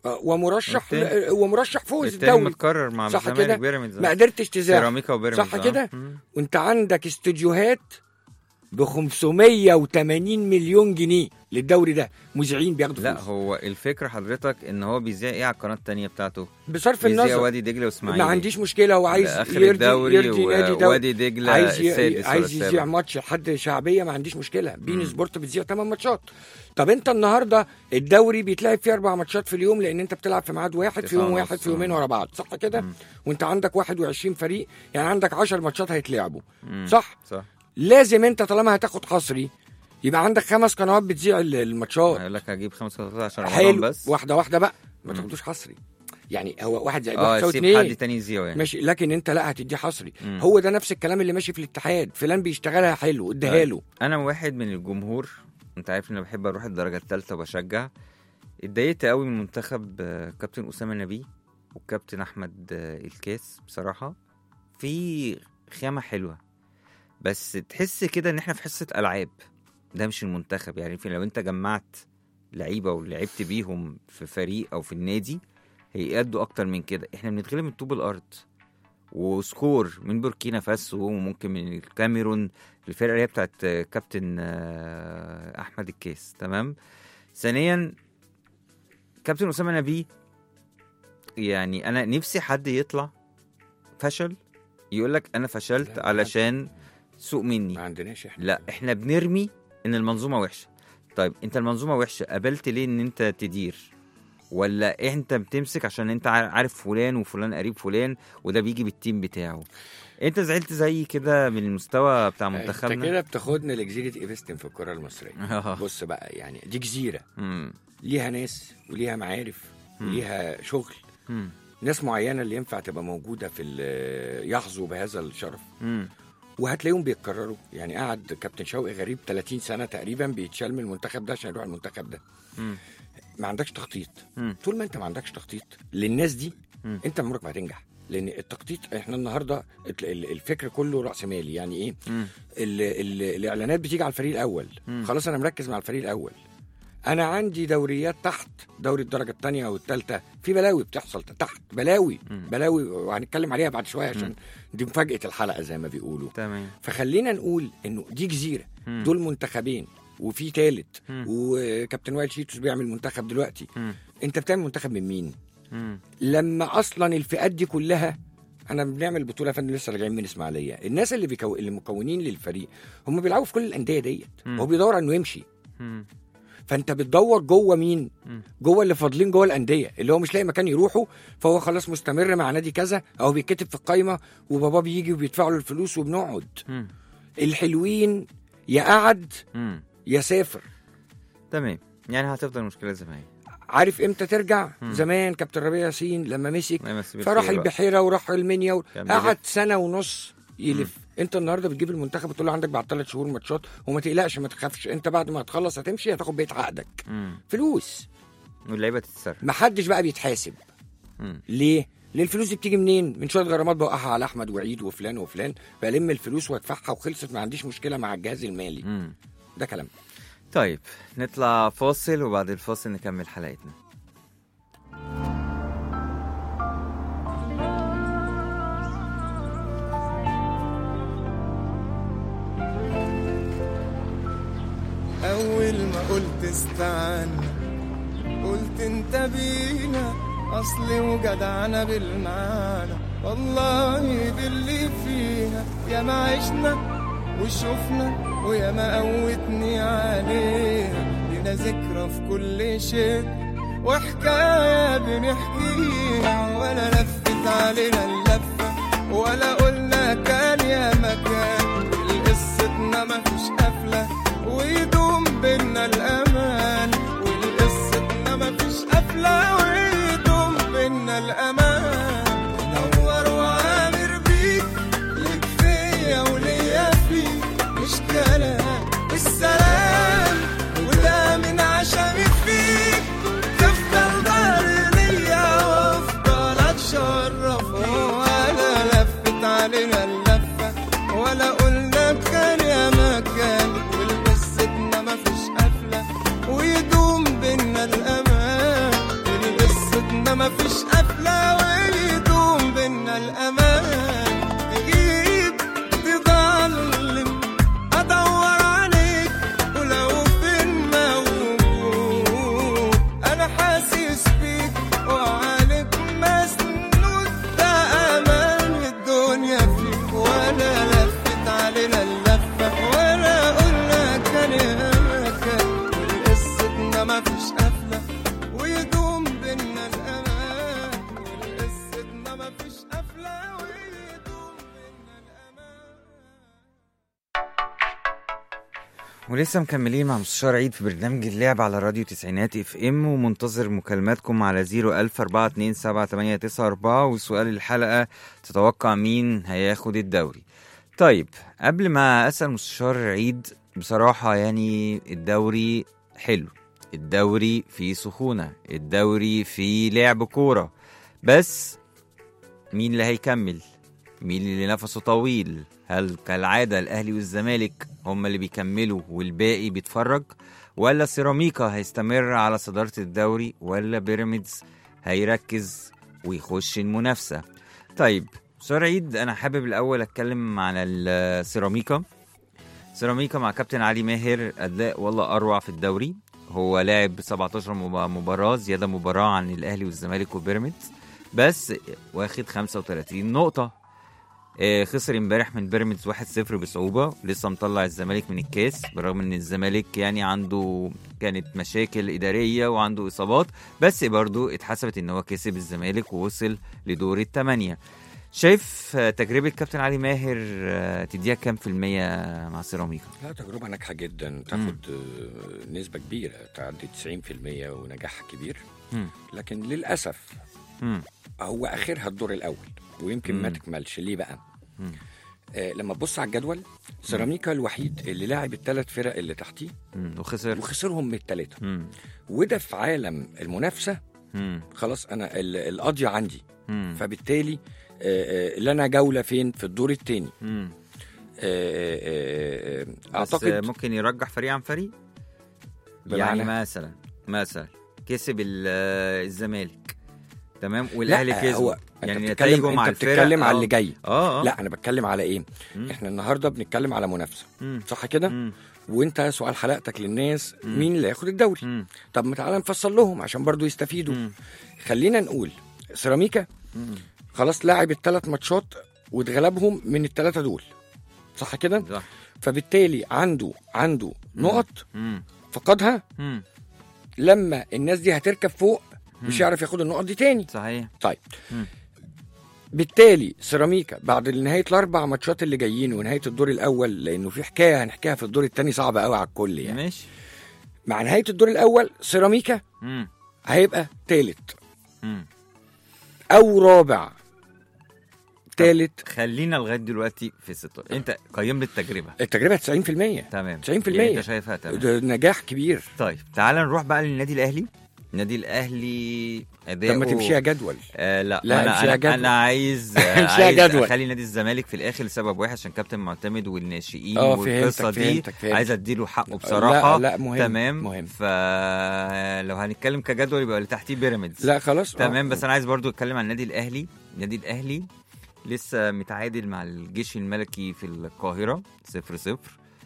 آه، ومرشح والتاني- ومرشح فوز التاني الدوري متكرر مع صح الزمالك كده؟ بيراميدز ما قدرتش تذاع سيراميكا وبيراميدز صح آه. كده؟ مم. وانت عندك استوديوهات ب 580 مليون جنيه للدوري ده مذيعين بياخدوا لا فلوس هو الفكره حضرتك ان هو بيذيع ايه على القناه التانيه بتاعته بصرف بيذيع النظر وادي دجله واسماعيلي ما عنديش مشكله هو عايز اخر يرضي الدوري يرضي نادي دوري ووادي دجله عايز ي- السادس ولا عايز يذيع السابع ماتش لحد شعبيه ما عنديش مشكله بين سبورت بتذيع 8 ماتشات طب انت النهارده الدوري بيتلعب فيه اربع ماتشات في اليوم لان انت بتلعب في ميعاد واحد في تسعة يوم ونص. واحد في يومين ورا بعض صح كده وانت عندك 21 فريق يعني عندك 10 ماتشات هيتلعبوا مم. صح صح لازم انت طالما هتاخد حصري يبقى عندك خمس قنوات بتذيع ال- الماتشات هيقول لك هجيب خمس قطعات عشان رمضان حلو بس واحده واحده بقى ما تاخدوش حصري يعني هو واحد زائد اه واحد يساوي سيب اتنين حد تاني يذيعه يعني ماشي لكن انت لا هتديه حصري مم. هو ده نفس الكلام اللي ماشي في الاتحاد فلان بيشتغلها حلو اديها طيب. له انا واحد من الجمهور انت عارف ان انا بحب اروح الدرجه الثالثه وبشجع اتضايقت قوي من منتخب آه، كابتن اسامه نبيه والكابتن احمد آه، الكاس بصراحه في خامه حلوه بس تحس كده ان احنا في حصه العاب ده مش المنتخب يعني في لو انت جمعت لعيبه ولعبت بيهم في فريق او في النادي هيأدوا اكتر من كده احنا بنتغلب من طوب الارض وسكور من بوركينا فاسو وممكن من الكاميرون الفرقه اللي هي بتاعت آه، كابتن آه، احمد الكاس تمام ثانيا كابتن اسامه نبيه يعني انا نفسي حد يطلع فشل يقول لك انا فشلت لا، علشان سوء مني ما عندناش احنا لا احنا بنرمي ان المنظومه وحشه طيب انت المنظومه وحشه قبلت ليه ان انت تدير ولا انت بتمسك عشان انت عار- عارف فلان وفلان قريب فلان وده بيجي بالتيم بتاعه انت زعلت زي كده من المستوى بتاع انت منتخبنا كده بتاخدنا لجزيره ايفستن في الكره المصريه آه. بص بقى يعني دي جزيره مم. ليها ناس وليها معارف وليها شغل مم. ناس معينه اللي ينفع تبقى موجوده في ال- يحظوا بهذا الشرف مم. وهتلاقيهم بيتكرروا يعني قعد كابتن شوقي غريب 30 سنه تقريبا بيتشال من المنتخب ده عشان يروح المنتخب ده مم. ما عندكش تخطيط مم. طول ما انت ما عندكش تخطيط للناس دي مم. انت عمرك ما هتنجح لان التخطيط احنا النهارده ال- ال- الفكر كله راس مالي يعني ايه مم. ال ال الاعلانات بتيجي على الفريق الاول مم. خلاص انا مركز مع الفريق الاول انا عندي دوريات تحت دوري الدرجه الثانيه والثالثه في بلاوي بتحصل تحت بلاوي مم. بلاوي وهنتكلم عليها بعد شويه عشان دي مفاجاه الحلقه زي ما بيقولوا تمام فخلينا نقول انه دي جزيره مم. دول منتخبين وفي ثالث مم. وكابتن وائل شيتوس بيعمل منتخب دلوقتي مم. انت بتعمل منتخب من مين مم. لما اصلا الفئات دي كلها انا بنعمل بطوله يا فندم لسه راجعين من اسماعيليه الناس اللي بيكو... اللي مكونين للفريق هم بيلعبوا في كل الانديه ديت مم. هو بيدور انه يمشي مم. فانت بتدور جوه مين مم. جوه اللي فاضلين جوه الانديه اللي هو مش لاقي مكان يروحوا فهو خلاص مستمر مع نادي كذا او بيتكتب في القايمه وباباه بيجي وبيدفع له الفلوس وبنقعد مم. الحلوين يا قعد مم. يا سافر تمام يعني هتفضل المشكله زي ما هي عارف امتى ترجع مم. زمان كابتن ربيع ياسين لما مسك الله يمسيه فراح بالخير بقى. البحيره وراح المنيا و... كان قعد بيلف. سنه ونص يلف انت النهارده بتجيب المنتخب وتقول له عندك بعد ثلاث شهور ماتشات وما تقلقش ما تخافش انت بعد ما تخلص هتمشي هتاخد بيت عقدك مم. فلوس واللعيبه تتصرف ما حدش بقى بيتحاسب مم. ليه؟ ليه الفلوس دي بتيجي منين؟ من شويه غرامات بوقعها على احمد وعيد وفلان وفلان بلم الفلوس وادفعها وخلصت ما عنديش مشكله مع الجهاز المالي مم. ده كلام طيب نطلع فاصل وبعد الفاصل نكمل حلقتنا أول ما قلت استعنا قلت انت بينا أصلي وجدعنا بالمعنى والله باللي فيها يا ما عشنا وشفنا ويا ما قوتني عليها لنا ذكرى في كل شيء وحكاية بنحكيها ولا لفت علينا اللفة ولا قلنا كان يا مكان والقصتنا مفيش قفلة ويدوم بينا الأمان والقصتنا مفيش قفلة ويدوم بينا الأمان نور وعامر بيك لك فيا وليا فيك مش كلام السلام وده من عشمي فيك تفضل ضهر ليا وافضل اتشرف ولا لفت علينا اللفه ولا مفيش قفلة ويدوم بينا الأمان تغيب تضلم أدور عليك ولو فين موجود أنا حاسس بيك وعليك مسنود ده أمان الدنيا فيك ولا لفت علينا اللفة ولا قلنا كان مكان والقصتنا مفيش قفلة ويدوم بينا الأمان والقصتنا مفيش قفلة ويدوم بينا الأمان ولسه مكملين مع مستشار عيد في برنامج اللعب على راديو تسعينات اف ام ومنتظر مكالماتكم على 010427894 وسؤال الحلقة تتوقع مين هياخد الدوري طيب قبل ما اسأل مستشار عيد بصراحة يعني الدوري حلو الدوري فيه سخونة الدوري فيه لعب كورة بس مين اللي هيكمل مين اللي نفسه طويل هل كالعادة الأهلي والزمالك هم اللي بيكملوا والباقي بيتفرج ولا سيراميكا هيستمر على صدارة الدوري ولا بيراميدز هيركز ويخش المنافسة طيب مستر عيد أنا حابب الأول أتكلم عن السيراميكا سيراميكا مع كابتن علي ماهر أداء والله أروع في الدوري هو لاعب 17 مب- مباراة زيادة مباراة عن الأهلي والزمالك وبيراميدز بس واخد 35 نقطة آه، خسر امبارح من بيراميدز 1-0 بصعوبة لسه مطلع الزمالك من الكاس بالرغم ان الزمالك يعني عنده كانت مشاكل إدارية وعنده إصابات بس برضو اتحسبت ان هو كسب الزمالك ووصل لدور الثمانية شايف آه، تجربة كابتن علي ماهر آه، تديها كام في المية مع سيراميكا؟ لا تجربة ناجحة جدا تاخد آه، نسبة كبيرة تعدي 90% ونجاح كبير مم. لكن للأسف مم. هو آخرها الدور الأول ويمكن ما مم. تكملش ليه بقى؟ مم. آه لما تبص على الجدول سيراميكا الوحيد اللي لاعب الثلاث فرق اللي تحتيه مم. وخسر وخسرهم من الثلاثة مم. وده في عالم المنافسة مم. خلاص أنا ال- القضية عندي مم. فبالتالي آه، آه، لنا جولة فين في الدور الثاني مم. بس أعتقد ممكن يرجح فريق عن فريق بمعنى؟ يعني مثلا مثلا كسب ال- الزمالك تمام والاهلي لا كسب هو يعني انت نتائجه بتتكلم مع انت الفرق بتتكلم على آه. اللي جاي اه اه لا انا بتكلم على ايه مم. احنا النهارده بنتكلم على منافسه مم. صح كده مم. وانت سؤال حلقتك للناس مم. مين اللي هياخد الدوري مم. طب ما تعالى نفصل لهم عشان برضو يستفيدوا مم. خلينا نقول سيراميكا مم. خلاص لاعب الثلاث ماتشات واتغلبهم من الثلاثه دول صح كده صح فبالتالي عنده عنده نقط مم. فقدها مم. لما الناس دي هتركب فوق مش مم. يعرف ياخد النقط دي تاني صحيح طيب مم. بالتالي سيراميكا بعد نهايه الاربع ماتشات اللي جايين ونهايه الدور الاول لانه في حكايه هنحكيها في الدور الثاني صعبه قوي على الكل يعني ماشي مع نهايه الدور الاول سيراميكا مم. هيبقى ثالث مم. او رابع ثالث خلينا لغايه دلوقتي في 16 انت قيم لي التجربه التجربه 90% تمام 90% يعني انت شايفها تمام ده نجاح كبير طيب تعال نروح بقى للنادي الاهلي النادي الاهلي اداؤه طب ما تمشيها جدول آه لا, لا، انا امشيها انا, جدول. أنا عايز آه، امشيها عايز جدول. اخلي نادي الزمالك في الاخر لسبب واحد عشان كابتن معتمد والناشئين اه والقصه فهمتك دي فهمتك فهمتك عايز اديله حقه بصراحه لا لا مهم تمام مهم فلو هنتكلم كجدول يبقى اللي تحتيه بيراميدز لا خلاص آه. تمام بس انا عايز برضو اتكلم عن النادي الاهلي النادي الاهلي لسه متعادل مع الجيش الملكي في القاهره 0 0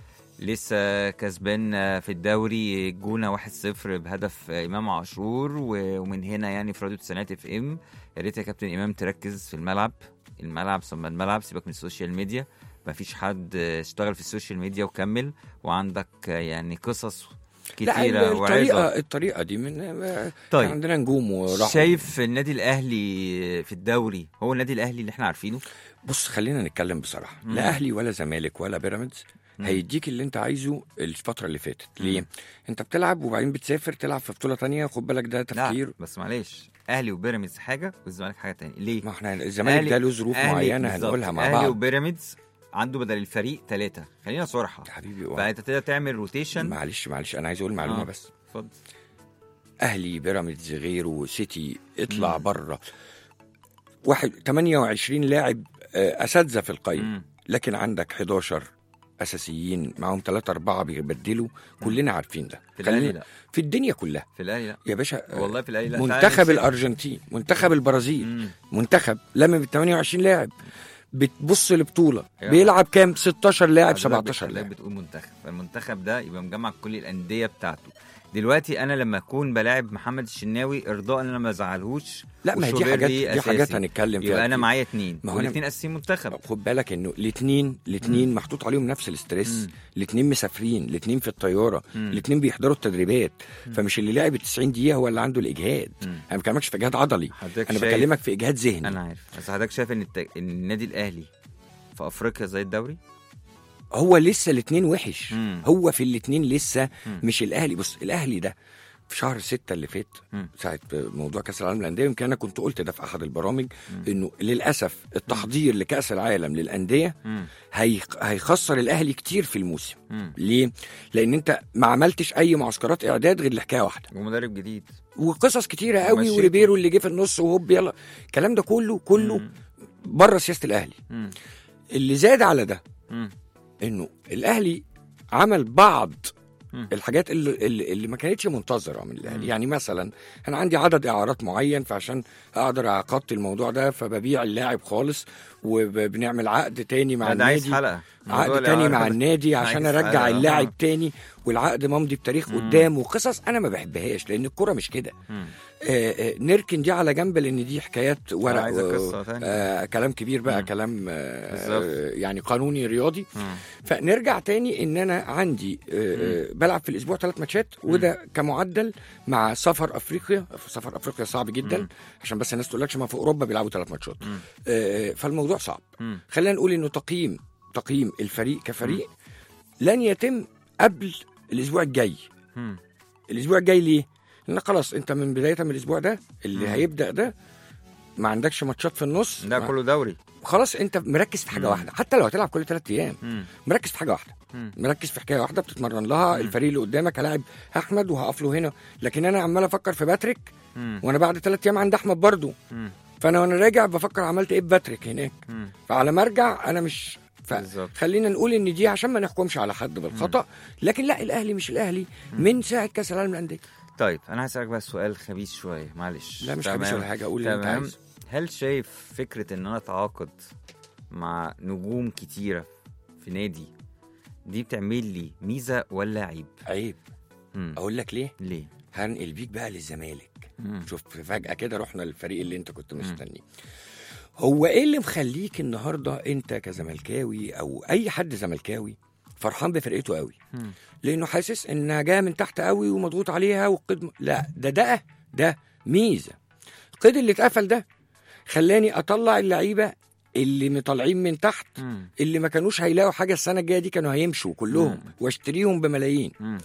لسه كسبان في الدوري الجونه 1-0 بهدف امام عاشور و- ومن هنا يعني في راديو تسعينات اف ام يا ريت يا كابتن امام تركز في الملعب الملعب ثم الملعب سيبك من السوشيال ميديا مفيش حد اشتغل في السوشيال ميديا وكمل وعندك يعني قصص لا كتيره وعظه الطريقه الطريقه دي من طيب. طيب عندنا نجوم وراحوا شايف النادي الاهلي في الدوري هو النادي الاهلي اللي احنا عارفينه بص خلينا نتكلم بصراحه مم. لا اهلي ولا زمالك ولا بيراميدز مم. هيديك اللي انت عايزه الفتره اللي فاتت مم. ليه انت بتلعب وبعدين بتسافر تلعب في بطوله تانية خد بالك ده تفكير لا بس معلش اهلي وبيراميدز حاجه والزمالك حاجه تانية ليه ما احنا الزمالك ده له ظروف أهلي- معينه بالظبط. هنقولها مع اهلي بعض وبيراميدز عنده بدل الفريق ثلاثه خلينا صراحه يا حبيبي اوعى. فانت تقدر تعمل روتيشن معلش معلش انا عايز اقول معلومه آه. بس اتفضل اهلي بيراميدز غيره سيتي اطلع مم. بره واحد 28 لاعب آه، اساتذه في القايمه مم. لكن عندك 11 اساسيين معاهم ثلاثة أربعة بيبدلوا كلنا عارفين ده في الاهلي خلينا- لا في الدنيا كلها في الاهلي لا يا باشا آه، والله في الاهلي لا تعالى منتخب نمسك. الارجنتين منتخب البرازيل مم. منتخب لم ب 28 لاعب بتبص لبطوله يا بيلعب كام 16 لاعب حضرتك 17 حضرتك لاعب بتقول منتخب فالمنتخب ده يبقى مجمع كل الانديه بتاعته دلوقتي انا لما اكون بلاعب محمد الشناوي ارضاء ان انا ما ازعلهوش لا ما هي دي وشوبير حاجات ليه دي حاجات أساسي. هنتكلم فيها يبقى انا كتير. معايا اتنين ما هو أنا- والاثنين اساسيين منتخب خد بالك انه الاثنين الاثنين محطوط عليهم نفس الاستريس مم. الاثنين مسافرين الاثنين في الطياره مم. الاثنين بيحضروا التدريبات فمش اللي لعب ال 90 دقيقه هو اللي عنده الاجهاد مم. انا ما بكلمكش في اجهاد عضلي حضرتك انا شايف- بكلمك في اجهاد ذهني انا عارف بس حضرتك شايف ان, الت... إن النادي الاهلي في افريقيا زي الدوري هو لسه الاثنين وحش مم. هو في الاثنين لسه مم. مش الاهلي بص الاهلي ده في شهر ستة اللي فات مم. ساعة موضوع كأس العالم للأندية يمكن أنا كنت قلت ده في أحد البرامج إنه للأسف التحضير لكأس العالم للأندية مم. هيخ- هيخسر الأهلي كتير في الموسم مم. ليه؟ لأن أنت ما عملتش أي معسكرات إعداد غير لحكاية واحدة ومدرب جديد وقصص كتيرة قوي ومشيته. وريبيرو اللي جه في النص وهوب يلا الكلام ده كله كله مم. بره سياسة الأهلي مم. اللي زاد على ده مم. انه الاهلي عمل بعض مم. الحاجات اللي, اللي, اللي ما كانتش منتظره من الاهلي مم. يعني مثلا انا عندي عدد اعارات معين فعشان اقدر اغطي الموضوع ده فببيع اللاعب خالص وبنعمل عقد تاني مع لا، ده عايز النادي حلقه موضوع عقد تاني الإعارة مع ده النادي عشان عايز ارجع حلقة. اللاعب آه. تاني والعقد ممضي بتاريخ مم. قدام وقصص انا ما بحبهاش لان الكره مش كده مم. آه، آه، نركن دي على جنب لان دي حكايات ورق عايزة و- قصة تانية. آه كلام كبير بقى مم. كلام آه بالظبط. آه، يعني قانوني رياضي مم. فنرجع تاني ان انا عندي آه، آه، بلعب في الاسبوع ثلاث ماتشات وده كمعدل مع سفر افريقيا سفر افريقيا صعب جدا مم. عشان بس الناس تقول لكش ما في اوروبا بيلعبوا ثلاث ماتشات مم. آه، فالموضوع صعب مم. خلينا نقول انه تقييم تقييم الفريق كفريق لن يتم قبل الاسبوع الجاي مم. الاسبوع الجاي ليه لان خلاص انت من بدايه من الاسبوع ده اللي مم. هيبدا ده ما عندكش ماتشات في النص ده كله دوري خلاص انت مركز في حاجه مم. واحده حتى لو هتلعب كل ثلاث ايام مم. مركز في حاجه واحده مم. مركز في حكايه واحده بتتمرن لها مم. الفريق اللي قدامك هلاعب احمد وهقف له هنا لكن انا عمال افكر في باتريك مم. وانا بعد ثلاث ايام عند احمد برضو مم. فانا وانا راجع بفكر عملت ايه بباتريك هناك مم. فعلى ما ارجع انا مش بالظبط. فخلينا نقول ان دي عشان ما نحكمش على حد بالخطا لكن لا الاهلي مش الاهلي من ساعه كاس العالم للانديه طيب انا هسألك بقى سؤال خبيث شويه معلش لا مش تمام. خبيث ولا حاجه قول اللي انت تمام عايزه هل شايف فكره ان انا اتعاقد مع نجوم كتيره في نادي دي بتعمل لي ميزه ولا عيب عيب مم. اقول لك ليه ليه هنقل بيك بقى للزمالك مم. شوف فجأة كده رحنا للفريق اللي انت كنت مستنيه هو ايه اللي مخليك النهارده انت كزملكاوي او اي حد زملكاوي فرحان بفرقته قوي مم. لانه حاسس انها جايه من تحت قوي ومضغوط عليها والقيد لا ده ده ده ميزه القيد اللي اتقفل ده خلاني اطلع اللعيبه اللي مطلعين من تحت مم. اللي ما كانوش هيلاقوا حاجه السنه الجايه دي كانوا هيمشوا كلهم مم. واشتريهم بملايين مم.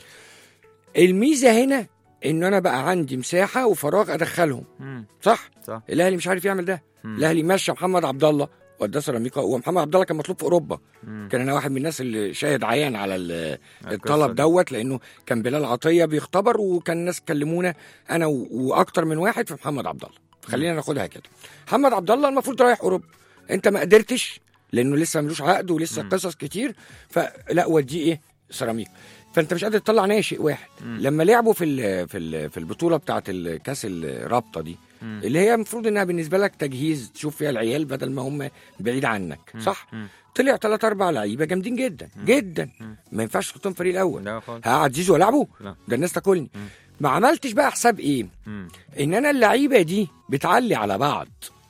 الميزه هنا ان انا بقى عندي مساحه وفراغ ادخلهم مم. صح صح الاهلي مش عارف يعمل ده مم. الاهلي مشى محمد عبد الله وداه سيراميكا ومحمد عبد الله كان مطلوب في اوروبا مم. كان انا واحد من الناس اللي شاهد عيان على ال- القصة الطلب دي. دوت لانه كان بلال عطيه بيختبر وكان الناس كلمونا انا و- واكتر من واحد في محمد عبد الله خلينا ناخدها كده محمد عبد الله المفروض رايح اوروبا انت ما قدرتش لانه لسه ملوش عقد ولسه مم. قصص كتير فلا وديه ايه سيراميكا فانت مش قادر تطلع ناشئ واحد مم. لما لعبوا في ال في ال في البطوله بتاعه الكاس الرابطه دي مم. اللي هي المفروض انها بالنسبه لك تجهيز تشوف فيها العيال بدل ما هم بعيد عنك صح مم. طلع ثلاث اربع لعيبه جامدين جدا جدا مم. ما ينفعش تحطهم فريق الاول لا خالص هقعد زيزو والعبه لا. ده الناس تاكلني مم. ما عملتش بقى حساب ايه مم. ان انا اللعيبه دي بتعلي على بعض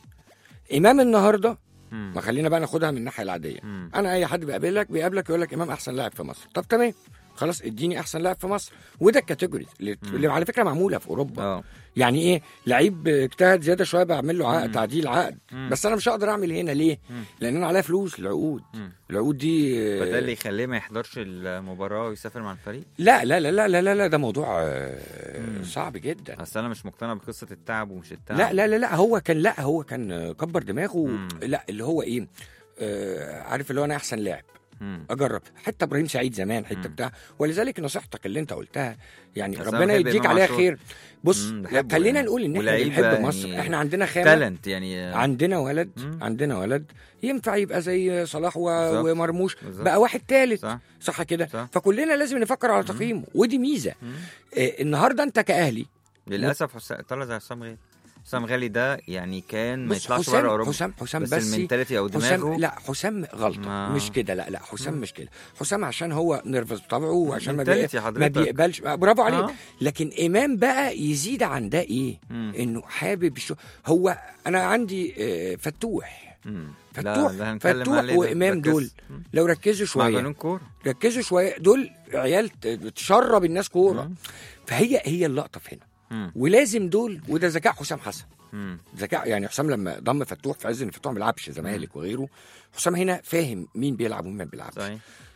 امام النهارده مم. ما خلينا بقى ناخدها من الناحيه العاديه مم. انا اي حد بيقابلك بيقابلك يقول لك امام احسن لاعب في مصر طب تمام خلاص اديني احسن لاعب في مصر وده الكاتيجوري اللي, اللي على فكره معموله في اوروبا اه يعني ايه لعيب اجتهد زياده شويه بعمل له عقد مم. تعديل عقد مم. بس انا مش هقدر اعمل هنا ليه مم. لان انا عليا فلوس العقود مم. العقود دي فده اللي يخليه ما يحضرش المباراه ويسافر مع الفريق لا لا لا لا لا لا, لا ده موضوع آه، مم. صعب جدا اصل انا مش مقتنع بقصه التعب ومش التعب لا لا لا لا هو كان لا هو كان كبر دماغه مم. لا اللي هو ايه آه عارف اللي هو انا احسن لاعب مم. اجرب حتى ابراهيم سعيد زمان حته مم. بتاع ولذلك نصيحتك اللي انت قلتها يعني بس أنا ربنا بحب يديك إمام عليها عاشور. خير بص مم، بحبه خلينا يعني. نقول ان احنا ولعيب بنحب يعني مصر احنا عندنا خامه تالنت يعني عندنا ولد مم. عندنا ولد ينفع يبقى زي صلاح و... بالظبط. ومرموش بالظبط. بقى واحد تالت صح صح كده صح. فكلنا لازم نفكر على تقييمه ودي ميزه مم. آه النهارده انت كاهلي للاسف حسام طلع زي حسام غالي حسام غالي ده يعني كان ما بص يطلعش حسام بره اوروبا حسام حسام بس, بس المنتاليتي او حسام دماغه لا حسام غلطه ما- مش كده لا لا حسام مم. مش كده حسام عشان هو نيرفز بطبعه وعشان ما, بي... منتاليتي ما حضرتك بيقبلش برافو عليك آه. لكن امام بقى يزيد عن ده ايه مم. انه حابب الشو... هو انا عندي آه، فتوح مم. فتوح ده هنتكلم فتوح عليه ده. وامام ركز. دول مم. لو ركزوا مع شويه جنون كوره ركزوا شويه دول عيال ت- تشرب الناس كوره مم. فهي هي اللقطه في هنا مم. ولازم دول وده ذكاء حسام حسن مم. ذكاء يعني حسام لما ضم فتوح في عز ان فتوح ما بيلعبش زمالك وغيره حسام هنا فاهم مين بيلعب ومين ما بيلعبش صحيح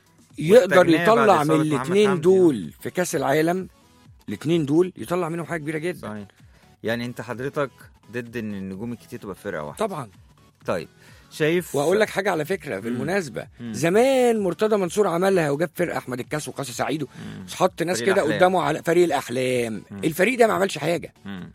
يقدر واستغناه يطلع بعد من إصابة محمد الاثنين حمدي. دول في كاس العالم الاثنين دول يطلع منهم حاجه كبيره جدا صحيح يعني انت حضرتك ضد ان النجوم الكتير تبقى في فرقه واحده طبعا طيب شايف واقول لك حاجه على فكره بالمناسبه مم. زمان مرتضى منصور عملها وجاب فرقه احمد الكاس وقاسي سعيد مم. حط ناس فريق كده الأحلام. قدامه على فريق الاحلام مم. الفريق ده ما عملش حاجه مم.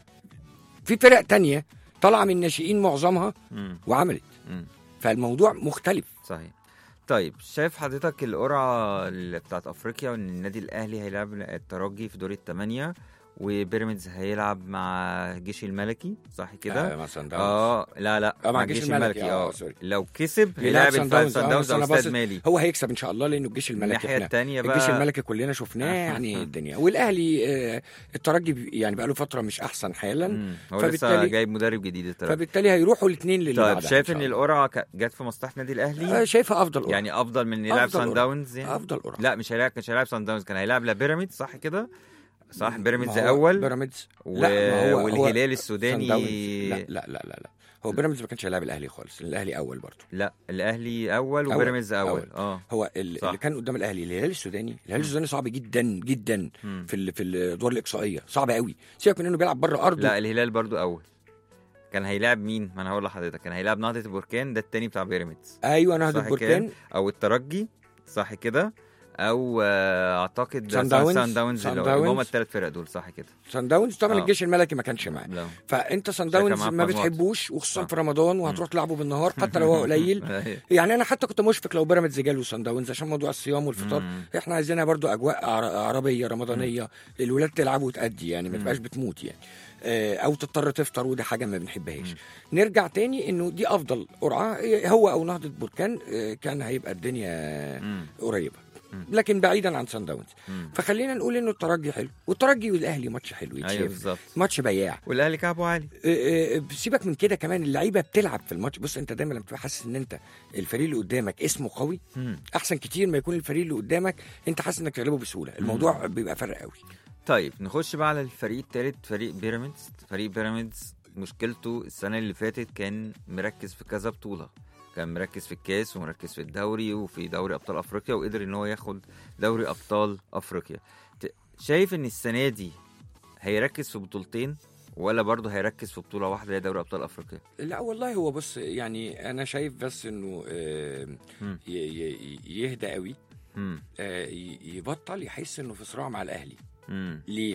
في فرق تانية طالعه من الناشئين معظمها مم. وعملت مم. فالموضوع مختلف صحيح طيب شايف حضرتك القرعه اللي بتاعت افريقيا وان النادي الاهلي هيلعب الترجي في دور الثمانيه وبيراميدز هيلعب مع الجيش الملكي صح كده؟ مثلا اه لا لا آه، مع الجيش الملكي اه سوري. لو كسب يلعب هيلاعب سان الفال داونز، سان آه، داونز بس او أنا استاد باصص- مالي هو هيكسب ان شاء الله لانه الجيش الملكي الناحيه احنا الثانيه بقى الجيش الملكي كلنا شفناه يعني الدنيا والاهلي آه، الترجي بي- يعني بقى له فتره مش احسن حالا مم. هو لسه فبالتالي- جايب مدرب جديد الترجي فبالتالي هيروحوا الاثنين للي طيب بعدها شايف شاء ان الله. القرعه ك- جت في مصلحه النادي آه، الاهلي شايفها افضل قرعة. يعني افضل من يلعب أفضل سان قرعة. داونز يعني افضل قرعه لا مش هيلعب مش هيلعب سان داونز كان هيلعب لا بيراميدز صح كده صح بيراميدز ما هو اول بيراميدز و... لا ما هو هو والهلال سان السوداني داونز. لا لا لا لا لا هو بيراميدز ما كانش هيلاعب الاهلي خالص الاهلي اول برضه لا الاهلي اول أول. وبيراميدز اول, أول. اه هو ال- صح. اللي كان قدام الاهلي الهلال السوداني الهلال السوداني صعب جدا جدا مم. في ال- في الادوار الاقصائيه صعب قوي سيبك من انه بيلعب بره ارضه لا الهلال برضو اول كان هيلاعب مين؟ ما انا هقول لحضرتك كان هيلاعب نهضة البركان ده التاني بتاع بيراميدز ايوه نهضه صح بركان كده؟ او الترجي صح كده؟ او آه، اعتقد سان داونز. سان داونز سان اللي داونز. هم الثلاث فرق دول صح كده؟ سان داونز طبعا آه. الجيش الملكي ما كانش معاه لا فانت سان شايفها داونز معاه ما في مجموعة. بتحبوش وخصوصا آه. في رمضان وهتروح تلعبه بالنهار حتى لو هو قليل يعني انا حتى كنت مشفق لو بيراميدز جاله سان داونز عشان موضوع الصيام والفطار مم. احنا عايزينها برضو اجواء عر- عربيه رمضانيه الولاد تلعب وتأدي يعني ما تبقاش بتموت يعني آه، او تضطر تفطر ودي حاجه ما بنحبهاش نرجع تاني انه دي افضل قرعه هو او نهضه بركان آه، كان هيبقى الدنيا مم. قريبه لكن بعيدا عن سان داونز مم. فخلينا نقول انه الترجي حلو والترجي والاهلي ماتش حلو ايوه يتشاف بالظبط ماتش بياع والاهلي كعبه عالي آه، آه، سيبك من كده كمان اللعيبه بتلعب في الماتش بص انت دايما لما تبقى حاسس ان انت الفريق اللي قدامك اسمه قوي مم. احسن كتير ما يكون الفريق اللي قدامك انت حاسس انك تغلبه بسهوله الموضوع بيبقى فرق قوي طيب نخش بقى على الفريق الثالث فريق بيراميدز فريق بيراميدز مشكلته السنة اللي فاتت كان مركز في كذا بطولة كان مركز في الكاس ومركز في الدوري وفي دوري أبطال أفريقيا وقدر إن هو ياخد دوري أبطال أفريقيا ت- شايف إن السنة دي هيركز في بطولتين ولا برضه هيركز في بطولة واحدة هي دوري أبطال أفريقيا لا والله هو بص يعني انا شايف بس انه آه، مم. ي- ي- يهدى قوي مم. آه، ي- يبطل يحس انه في صراع مع الاهلي مم. ليه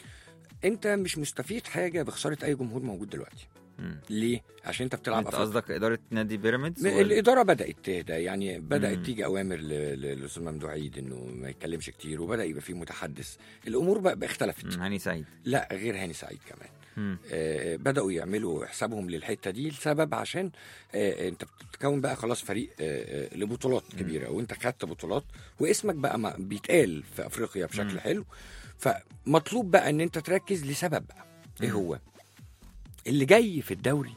انت مش مستفيد حاجه بخساره اي جمهور موجود دلوقتي مم. ليه عشان انت بتلعب أنت أفريقيا. قصدك إدارة نادي بيراميدز م- ولا- الاداره بدات تهدى يعني بدات مم. تيجي اوامر ل- ل- للاستاذ ممدوح عيد انه ما يتكلمش كتير وبدا يبقى في متحدث الامور بقى بقى اختلفت مم. هاني سعيد لا غير هاني سعيد كمان مم. آه، بداوا يعملوا حسابهم للحته دي لسبب عشان آه، انت بتتكون بقى خلاص فريق آه، آه، لبطولات كبيره وانت خدت بطولات واسمك بقى ما- بيتقال في افريقيا بشكل مم. حلو فمطلوب بقى ان انت تركز لسبب بقى ايه مم. هو اللي جاي في الدوري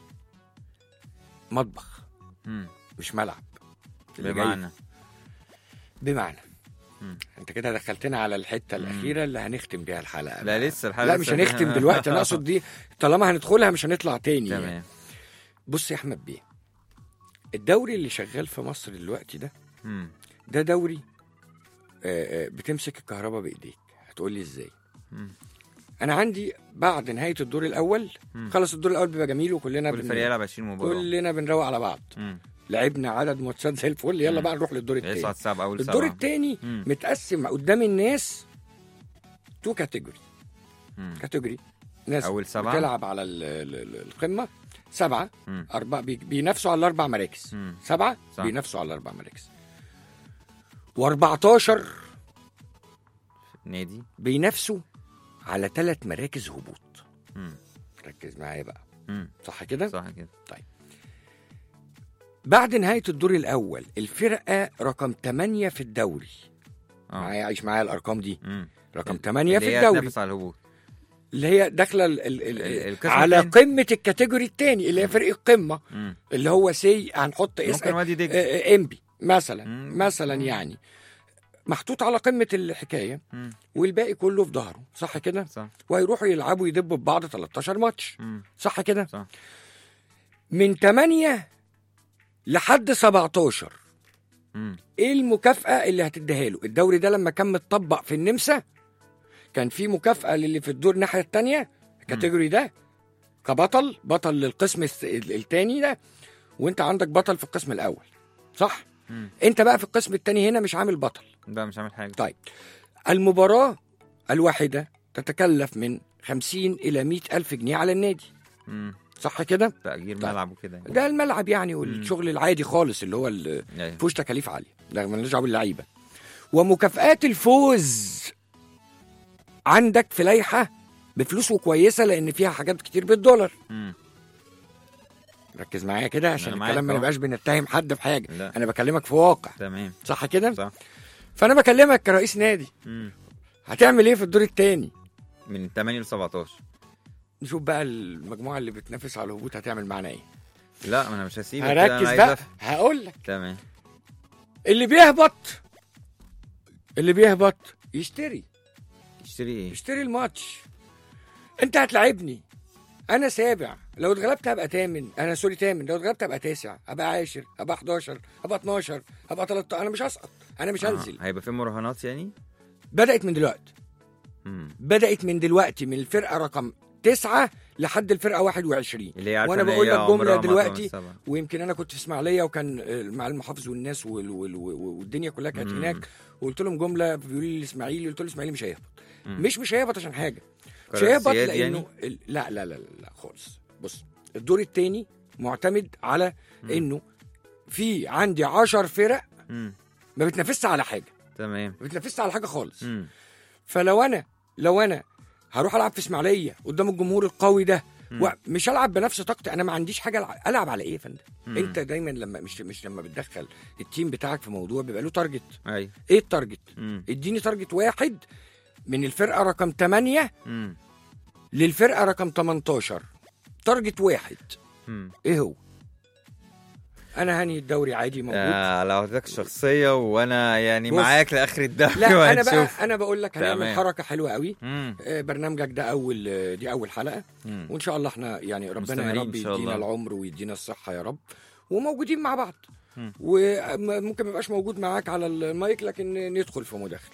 مطبخ مم. مش ملعب اللي جاي بمعنى بمعنى مم. انت كده دخلتنا على الحته الاخيره اللي هنختم بيها الحلقه لا بقى. لسه الحلقة لا مش لسه هنختم فيها- دلوقتي انا اقصد دي طالما هندخلها مش هنطلع تاني يعني. تمام بص يا احمد بيه الدوري اللي شغال في مصر دلوقتي ده مم. ده دوري آه، آه، بتمسك الكهرباء بايديك هتقول لي ازاي مم. انا عندي بعد نهايه الدور الاول مم. خلص الدور الاول بيبقى جميل وكلنا كل بن- فريق يلعب 20 مباراة كلنا بنروق على بعض مم. لعبنا عدد ماتشات زي الفل يلا مم. بقى نروح للدور الثاني يصعد سبعة أول الدور سبعة الثاني مم. متقسم قدام الناس تو كاتيجوري مم. كاتيجوري ناس أول سبعة. بتلعب على ال- ال- ال- القمه سبعه مم. أربعة بي- بينافسوا على الأربع مراكز مم. سبعة صح. بينافسوا على الأربع مراكز و14 نادي بينافسوا على ثلاث مراكز هبوط مم. ركز معايا بقى مم. صح كده؟ صح كده بعد نهاية الدور الأول الفرقة رقم 8 في الدوري اه معايا عيش معايا الأرقام دي مم. رقم ال- 8 اللي في هي الدوري تنافس على الهبوط اللي هي داخلة ال- ال- ال- ال- القسم على التاني. قمة الكاتيجوري الثاني اللي هي فريق القمة مم. اللي هو سي هنحط اسم ممكن وادي دجلة آه، آه، انبي مثلا مم. مثلا يعني محطوط على قمة الحكاية مم. والباقي كله في ظهره صح كده صح وهيروحوا يلعبوا يدبوا ببعض 13 ماتش مم. صح كده صح من 8 لحد 17 مم. ايه المكافأة اللي هتديها له الدوري ده لما كان متطبق في النمسا كان في مكافأة للي في الدور الناحية التانية الكاتيجوري ده كبطل بطل للقسم الس- ال- التاني ده وانت عندك بطل في القسم الاول صح مم. انت بقى في القسم التاني هنا مش عامل بطل ده مش عامل حاجة طيب المباراة الواحدة تتكلف من 50 إلى 100 ألف جنيه على النادي مم. صح كده؟ تأجير طيب. ملعب وكده يعني. ده الملعب يعني والشغل العادي خالص اللي هو ال- أيوة. فيهوش تكاليف عالية ده مالناش دعوة باللعيبة ومكافآت الفوز عندك في لائحة بفلوس وكويسة لأن فيها حاجات كتير بالدولار مم. ركز معايا كده عشان أنا معاك الكلام ما طبعا. نبقاش بنتهم حد في حاجة لا. أنا بكلمك في واقع تمام صح كده؟ صح فأنا بكلمك كرئيس نادي مم. هتعمل إيه في الدور التاني؟ من 8 ل 17 نشوف بقى المجموعه اللي بتنافس على الهبوط هتعمل معانا ايه لا ما انا مش هسيبك كده، أنا هركز عايز بقى أفهم. هقول لك تمام اللي بيهبط اللي بيهبط يشتري تشتري ايه؟ يشتري الماتش انت هتلاعبني انا سابع لو اتغلبت هبقى تامن انا سوري تامن لو اتغلبت هبقى تاسع هبقى عاشر هبقى 11 هبقى 12 هبقى 13 انا مش هسقط انا مش هنزل آه. هيبقى في مراهنات يعني؟ بدات من دلوقتي مم. بدات من دلوقتي من الفرقه رقم تسعة لحد الفرقه 21 اللي هي عارفه وانا إن بقول هي لك عمرها جمله ما دلوقتي تمن سبعة. ويمكن انا كنت في اسماعيليه وكان آه، مع المحافظ والناس وال وال وال والدنيا كلها كانت مم. هناك وقلت لهم جمله بيقولوا لي الاسماعيلي قلت له الاسماعيلي مش هيهبط مم. مش مش هيهبط عشان حاجه مش قرار هيهبط سيادي لانه ال- لا لا لا لا, لا خالص بص الدور الثاني معتمد على انه في عندي 10 فرق مم. ما بتنافسش على حاجه تمام ما بتنافسش على حاجه خالص مم. فلو انا لو انا هروح العب في اسماعيليه قدام الجمهور القوي ده ومش هلعب بنفس طاقتي انا ما عنديش حاجه ألعب, العب على ايه يا فندم مم. انت دايما لما مش مش لما بتدخل التيم بتاعك في موضوع بيبقى له تارجت ايوه ايه التارجت مم. اديني تارجت واحد من الفرقه رقم 8 مم. للفرقه رقم 18 تارجت واحد مم. ايه هو انا هاني الدوري عادي موجود آه على عهدتك الشخصية وانا يعني بص. معاك لاخر الدوري لا انا وهنشوف. بقى انا بقول لك هنعمل تمام. حركه حلوه قوي مم. آه، برنامجك ده اول آه، دي اول حلقه مم. وان شاء الله احنا يعني ربنا يا مستمرين رب إن شاء يدينا الله. العمر ويدينا الصحه يا رب وموجودين مع بعض مم. وممكن ما يبقاش موجود معاك على المايك لكن ندخل في مداخله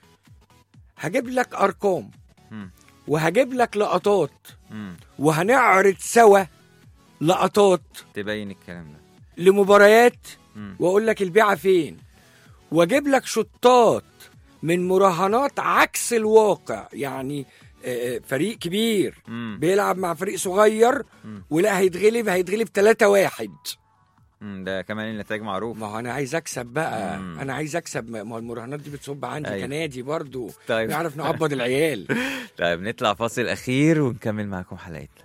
هجيب لك ارقام مم. وهجيب لك لقطات مم. وهنعرض سوا لقطات تبين الكلام ده لمباريات مم. واقول لك البيعه فين واجيب لك شطات من مراهنات عكس الواقع يعني آه، فريق كبير مم. بيلعب مع فريق صغير مم. ولا هيتغلب هيتغلب 3 واحد مم. ده كمان النتائج معروف ما هو انا عايز اكسب بقى مم. انا عايز اكسب ما ما هو المراهنات دي بتصب عندي أيوة. كنادي برضو طيب. نعرف نقبض العيال طيب نطلع فاصل اخير ونكمل معاكم حلقتنا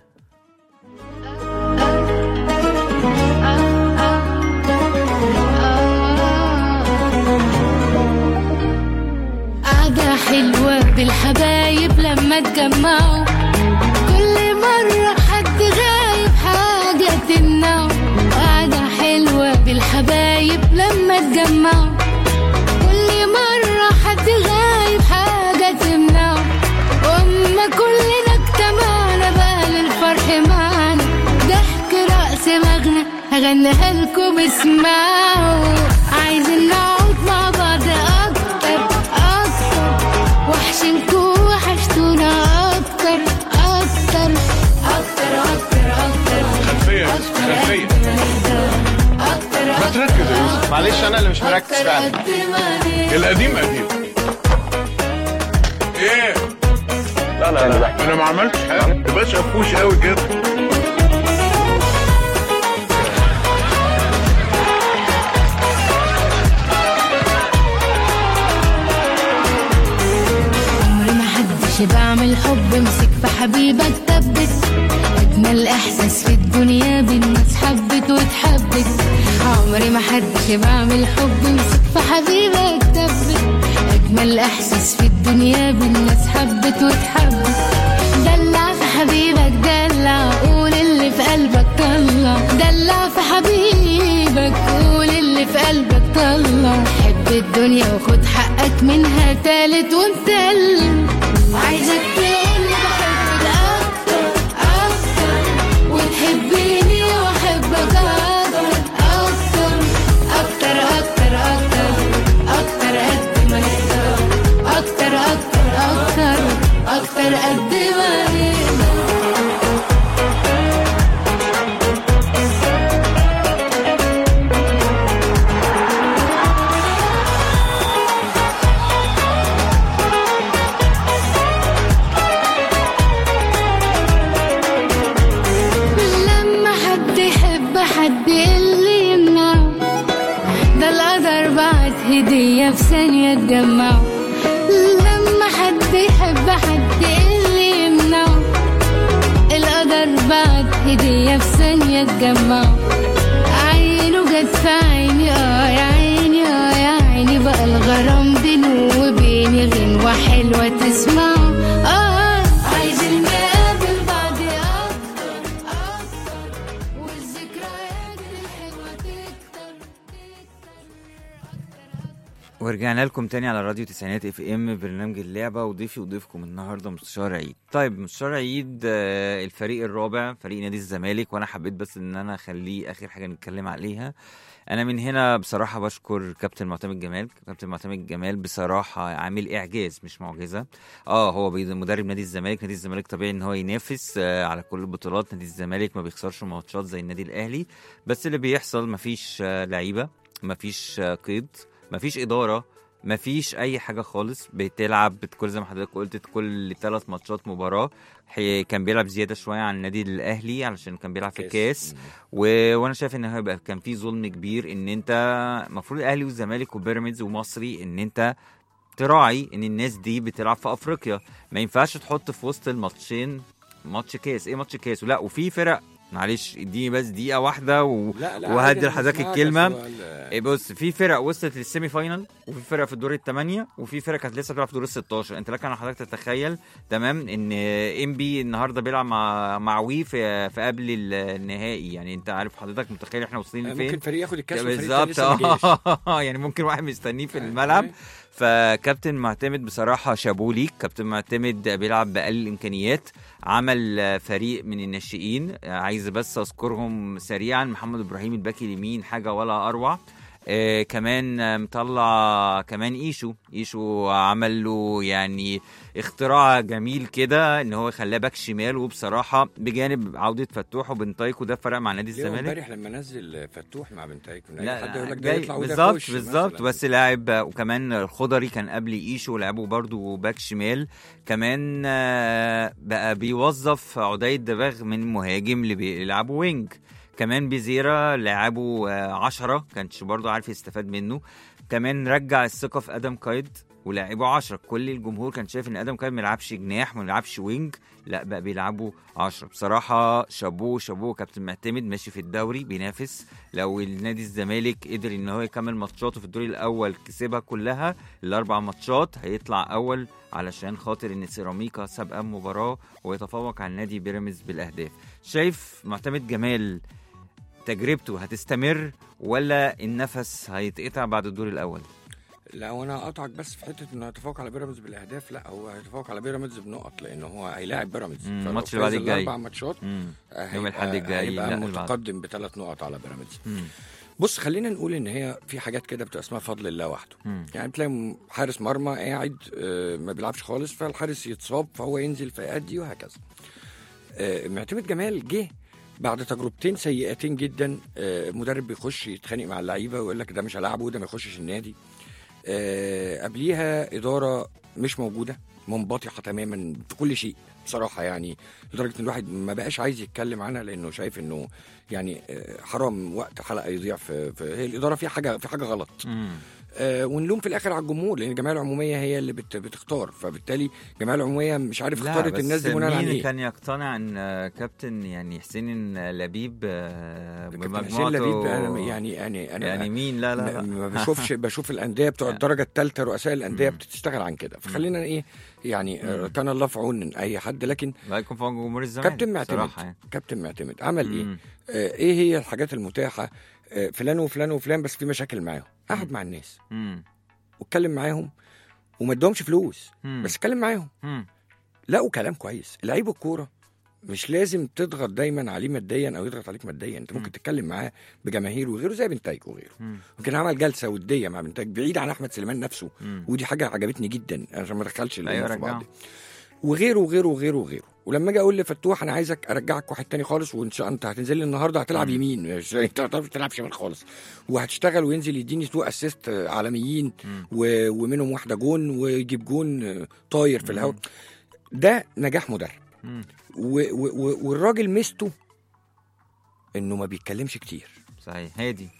قعدة حلوة بالحبايب لما اتجمعوا كل مرة حد غايب حاجة تمنعه قعدة حلوة بالحبايب لما اتجمعوا كل مرة حد غايب حاجة تمنعه وأما كلنا اجتمعنا بقى للفرح معانا ضحك رقص مغنى هغنيها لكم اسمعوا عايزين نقعد مع بعض أكتر أكتر وحشنكوا وحشتونا أكتر أكتر أكتر أكتر أكتر خلفية أكتر خلفية أكتر مركز أكتر فعلا قد ما نفسي القديم قديم ايه لا لا لا انا ما عملتش حاجه يا باشا فوش قوي كده عمري ما حدش بعمل حب مسك في حبيبك ثبت اجمل احساس في الدنيا بالناس حبت واتحبت عمري ما حدش بعمل حب مسك في حبيبك ثبت اجمل احساس في الدنيا بالناس حبت واتحبت دلع في حبيبك دلع قول اللي في قلبك طلع دلع في حبيبك قول اللي في قلبك طلع حب الدنيا وخد حقك منها تالت ومتلم عايزك تقول بحبك اكتر اكتر وتحبني واحبك اكتر اكتر اكتر اكتر اكتر اكتر قد ما نقدر اكتر اكتر اكتر اكتر قد ما نقدر لما حد يحب حد اللي يمنعه ده القدر بعت هدية في ثانية تجمعه لما حد يحب حد اللي يمنعه القدر بعت هدية في ثانية تجمعه عينه جت في عيني اه يا عيني اه يا عيني بقى الغرام بينه وبيني غنوة حلوة تسمعه اه عايزين نقابل بعض أكتر أكتر والذكريات الحلوة تكتر ورجعنا لكم تاني على راديو تسعينات اف ام برنامج اللعبه وضيفي وضيفكم النهارده مستشار عيد طيب مستشار عيد آه، الفريق الرابع فريق نادي الزمالك وانا حبيت بس ان انا اخليه اخر حاجه نتكلم عليها انا من هنا بصراحه بشكر كابتن معتمد جمال كابتن معتمد جمال بصراحه عامل اعجاز مش معجزه اه هو بيد- مدرب نادي الزمالك نادي الزمالك طبيعي ان هو ينافس آه، على كل البطولات نادي الزمالك ما بيخسرش ماتشات زي النادي الاهلي بس اللي بيحصل مفيش آه، لعيبه مفيش آه، قيد مفيش اداره مفيش اي حاجه خالص بتلعب كل زي ما حضرتك قلت كل ثلاث ماتشات مباراه حي- كان بيلعب زياده شويه عن النادي الاهلي علشان كان بيلعب في الكاس و... وانا شايف ان هيبقى كان في ظلم كبير ان انت المفروض الاهلي والزمالك وبيراميدز ومصري ان انت تراعي ان الناس دي بتلعب في افريقيا ما ينفعش تحط في وسط الماتشين ماتش كاس ايه ماتش كاس لا وفي فرق معلش اديني بس دقيقه واحده و... لا لا وهدي عادي، أنا لحضرتك بسمعك، الكلمه بس هو ال- إيه بص في فرق وصلت للسيمي فاينال وفي فرق في الدور الثمانيه وفي فرق كانت لسه بتلعب في دور ال 16 انت لك ان حضرتك تتخيل تمام ان ام بي النهارده بيلعب مع مع وي في, في قبل النهائي يعني انت عارف حضرتك متخيل احنا واصلين لفين ممكن فريق ياخد الكاس وفريق تاني بالظبط لسه ما جاش. اه يعني ممكن واحد مستنيه في الملعب فكابتن معتمد بصراحة شابوه ليك كابتن معتمد بيلعب بأقل الإمكانيات عمل آه، فريق من الناشئين آه، عايز بس أذكرهم سريعا محمد إبراهيم الباكي اليمين حاجة ولا أروع آه كمان آه، مطلع كمان ايشو ايشو عمل له يعني اختراع جميل كده ان هو خلاه باك شمال وبصراحه بجانب عوده فتوح وبنتايكو ده فرق مع نادي ليه الزمالك امبارح لما نزل فتوح مع بنتايكو لا حد يقول لك ده جاي يطلع وده بالظبط يخش بالظبط مثلاً. بس لاعب وكمان الخضري كان قبل ايشو لعبه برضو باك شمال كمان آه، بقى بيوظف عدي الدباغ من مهاجم اللي بيلعبه وينج كمان بيزيرا لعبه آه، عشرة كانش برضو عارف يستفاد منه كمان رجع الثقة في ادم كايد ولاعبه 10 كل الجمهور كان شايف ان ادم كايد ما يلعبش جناح ما يلعبش وينج لا بقى بيلعبوا 10 بصراحه شابوه شابوه كابتن معتمد ماشي في الدوري بينافس لو النادي الزمالك قدر ان هو يكمل ماتشاته في الدور الاول كسبها كلها الاربع ماتشات هيطلع اول علشان خاطر ان سيراميكا سابقه مباراه ويتفوق على نادي بيراميدز بالاهداف شايف معتمد جمال تجربته هتستمر ولا النفس هيتقطع بعد الدور الاول لا وانا اقطعك بس في حته انه هيتفوق على بيراميدز بالاهداف لا هو هيتفوق على بيراميدز بنقط لان هو هيلاعب بيراميدز مم، فلو الماتش اللي بعد فاز الجاي. الاربع ماتشات مم. آه، يوم هيبقى- الأحد الجاي، لا، هيبقى اللي بعده. متقدم بثلاث نقط على بيراميدز مم. بص خلينا نقول ان هي في حاجات كده بتبقى اسمها فضل الله وحده مم. يعني تلاقي حارس مرمى قاعد آه، ما بيلعبش خالص فالحارس يتصاب فهو ينزل فيأدي وهكذا آه، معتمد جمال جه بعد تجربتين سيئتين جدا آه، مدرب بيخش يتخانق مع اللعيبه ويقول لك ده مش هلعبه ده ما يخشش النادي آه، قبليها اداره مش موجوده منبطحه تماما في كل شيء بصراحه يعني لدرجه ان الواحد ما بقاش عايز يتكلم عنها لانه شايف انه يعني آه، حرام وقت حلقه يضيع في, في هي الاداره في حاجه في حاجه غلط مم. آه، ونلوم في الاخر على الجمهور لان الجمعيه العموميه هي اللي بت بتختار فبالتالي الجمعيه العموميه مش عارف لا اختارت بس الناس دي بناء على مين ايه كان يقتنع ان آه، كابتن يعني حسين لبيب آه، كابتن بمجموعته حسين لبيب انا يعني يعني انا يعني مين لا لا ما لا ما بشوفش بشوف الانديه بتوع الدرجه الثالثه رؤساء الانديه مم. بتشتغل عن كده فخلينا ايه يعني آه، كان الله في عون اي حد لكن لا يكون في عون جمهور الزمالك كابتن معتمد بصراحة يعني. كابتن معتمد عمل ايه؟ مم. آه، ايه هي الحاجات المتاحه آه، فلان وفلان وفلان بس في مشاكل معاهم اقعد مع الناس مم. واتكلم معاهم وما ادهمش فلوس مم. بس اتكلم معاهم مم. لقوا كلام كويس لعيب الكوره مش لازم تضغط دايما عليه ماديا او يضغط عليك ماديا انت ممكن تتكلم معاه بجماهير وغيره زي بنتايج وغيره مم. ممكن عمل جلسه وديه مع بنتايج بعيد عن احمد سليمان نفسه مم. ودي حاجه عجبتني جدا عشان ما ادخلش أيوة، الامور في رجعه. بعض وغيره وغيره وغيره وغيره ولما اجي اقول لفتوح انا عايزك ارجعك واحد تاني خالص وان شاء انت هتنزل لي النهارده هتلعب يمين مش- انت ما بتعرفش تلعب شمال خالص وهتشتغل وينزل يديني تو اسيست عالميين و... ومنهم واحده جون ويجيب جون طاير في الهواء ده نجاح مدرب مم. و... و... و... والراجل ميزته انه ما بيتكلمش كتير صحيح هادي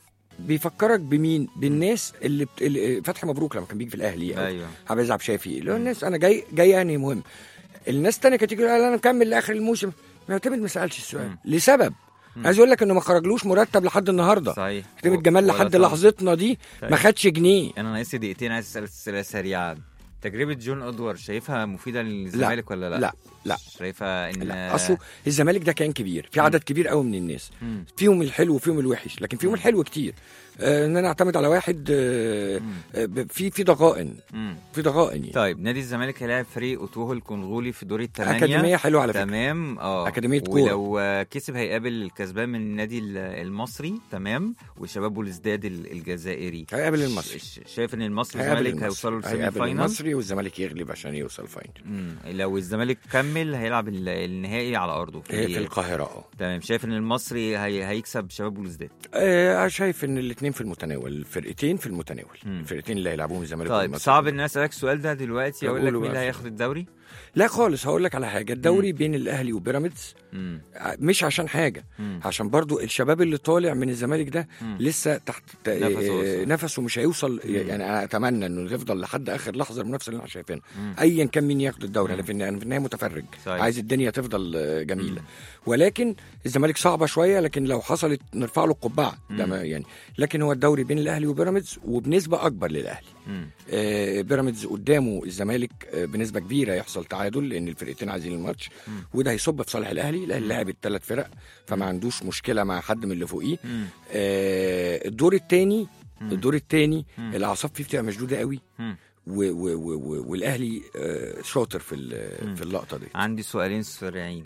بيفكرك بمين بالناس اللي, بت... اللي فتحي مبروك لما كان بيجي في الاهلي أو ايوه عبد العزيز عبد الشافي اللي هو الناس انا جاي جاي يعني مهم الناس التانية كانت تيجي تقول انا مكمل لاخر الموسم معتمد ما سالش السؤال مم. لسبب عايز اقول لك انه ما خرجلوش مرتب لحد النهارده صحيح معتمد جمال ولا لحد طبعا. لحظتنا دي طيب. ما خدش جنيه انا ناقصي دقيقتين عايز اسال اسئله سريعه تجربه جون ادوار شايفها مفيده للزمالك ولا لا؟ لا لا شايفها ان لا اصله الزمالك ده كان كبير في عدد كبير قوي من الناس فيهم الحلو وفيهم الوحش لكن فيهم الحلو كتير آه ان انا اعتمد على واحد آه آه ب- في في ضغائن مم. في ضغائن يعني طيب نادي الزمالك هيلاعب فريق اوتوهو الكونغولي في دور الثمانيه اكاديميه حلوه على فكره تمام اه أكاديمية كورة. ولو آه، كسب هيقابل الكسبان من النادي ال- المصري تمام وشباب بولزداد ال- الجزائري هيقابل المصري. ش- شايف ان المصري هيقابل والزمالك المصري. هيوصلوا للسيمي هيقابل فاينل المصري والزمالك يغلب عشان يوصل فاينل مم. لو الزمالك كمل هيلعب ال- النهائي على ارضه هي في الإياب. القاهره اه تمام شايف ان المصري هي... هيكسب شباب بولزداد آه، شايف ان الاثنين في المتناول الفرقتين في المتناول مم. الفرقتين اللي هيلعبوهم الزمالك طيب والمصري. صعب ان انا اسالك السؤال ده دلوقتي طب اقول لك قوله مين اللي بقى. هياخد الدوري لا خالص هقول لك على حاجه الدوري بين الاهلي وبيراميدز مم. ع- مش عشان حاجه مم. عشان برضو الشباب اللي طالع من الزمالك ده مم. لسه تحت ت- نفسه آه، وصل. نفسه مش هيوصل يعني انا اتمنى انه يفضل لحد اخر لحظه المنافسه اللي احنا شايفينها مم. ايا كان مين ياخد الدوري انا في النهايه أنا في النهايه متفرج صحيح. عايز الدنيا تفضل آه، جميله ولكن الزمالك صعبه شويه لكن لو حصلت نرفع له القبعه ده مم. ما يعني لكن هو الدوري بين الاهلي وبيراميدز وبنسبه اكبر للاهلي مم. آه، بيراميدز قدامه الزمالك آه، بنسبه كبيره يحصل تعادل لان الفرقتين عايزين الماتش وده هيصب في صالح الاهلي الاهلي لاعب الثلاث فرق فما عندوش مشكله مع حد من اللي فوقيه مم. آه، الدور الثاني مم. الدور الثاني مم. الاعصاب فيه بتبقى مشدوده قوي مم. و و و و والاهلي آه، شاطر في ال- مم. في اللقطه دي عندي سؤالين سريعين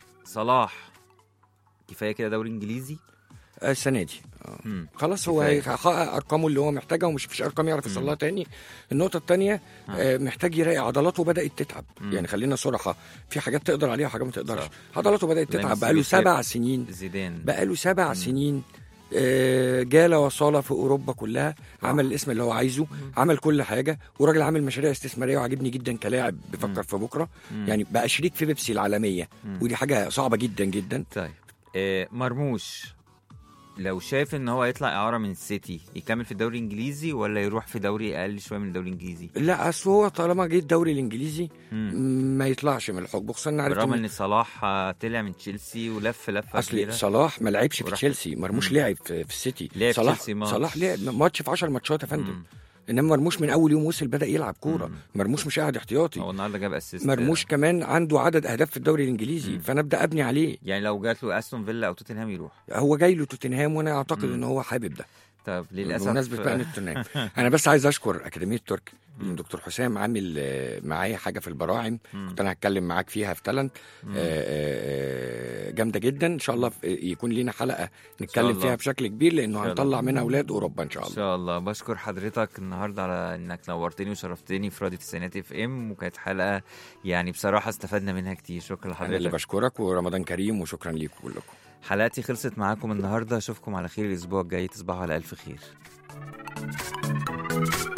صلاح كفايه كده دوري انجليزي آه، السنه دي آه. مم. خلاص هو كفاية. هيحقق ارقامه اللي هو محتاجها ومش فيش ارقام يعرف يوصلها تاني النقطه الثانيه آه محتاج يراقي عضلاته بدات تتعب مم. يعني خلينا صراحه في حاجات تقدر عليها وحاجات ما تقدرش صح. عضلاته بدات زي تتعب مثلا بقاله بيخاف. سبع سنين زيدان بقاله سبع سنين آه، جالة وصالة في أوروبا كلها عمل الاسم اللي هو عايزه عمل كل حاجة وراجل عامل مشاريع استثمارية وعاجبني جدا كلاعب بيفكر في بكرة يعني بقى شريك في بيبسي العالمية ودي حاجة صعبة جدا جدا طيب آه مرموش لو شايف ان هو يطلع اعاره من السيتي يكمل في الدوري الانجليزي ولا يروح في دوري اقل شويه من الدوري الانجليزي لا أصل هو طالما جه الدوري الإنجليزي مم. ما يطلعش من الحقبة خصوصا إن عرفت بالرغم إن ان صلاح آه، طلع من تشيلسي ولف لفه اصل كبيره صلاح ما لعبش في وراح- تشيلسي مرموش لعب في, في السيتي لعب صلاح تشيلسي ماتش. صلاح لعب ماتش في 10 ماتشات يا فندم مم. انما مرموش من اول يوم وصل بدا يلعب كوره مم. مرموش مش قاعد احتياطي هو النهارده جاب اسيست مرموش كمان عنده عدد اهداف في الدوري الانجليزي مم. فانا ابدا ابني عليه يعني لو جات له استون فيلا او توتنهام يروح هو جاي له توتنهام وانا اعتقد مم. ان هو حابب ده طب للاسف بمناسبه بقى نت تنام انا بس عايز اشكر اكاديميه تركي لان دكتور حسام عامل آه، معايا حاجه في البراعم كنت انا هتكلم معاك فيها في تالنت آه، آه، جامده جدا ان شاء الله في- يكون لينا حلقه نتكلم الله. فيها بشكل كبير لانه شاء الله. هنطلع منها اولاد اوروبا ان شاء ان الله شاء الله بشكر حضرتك النهارده على انك نورتني وشرفتني في راديو تسعينات اف ام وكانت حلقه يعني بصراحه استفدنا منها كتير شكرا انا اللي لحضرتك بشكرك ورمضان كريم وشكرا ليكم كلكم حلقتي خلصت معاكم النهارده اشوفكم على خير الاسبوع الجاي تصبحوا على الف خير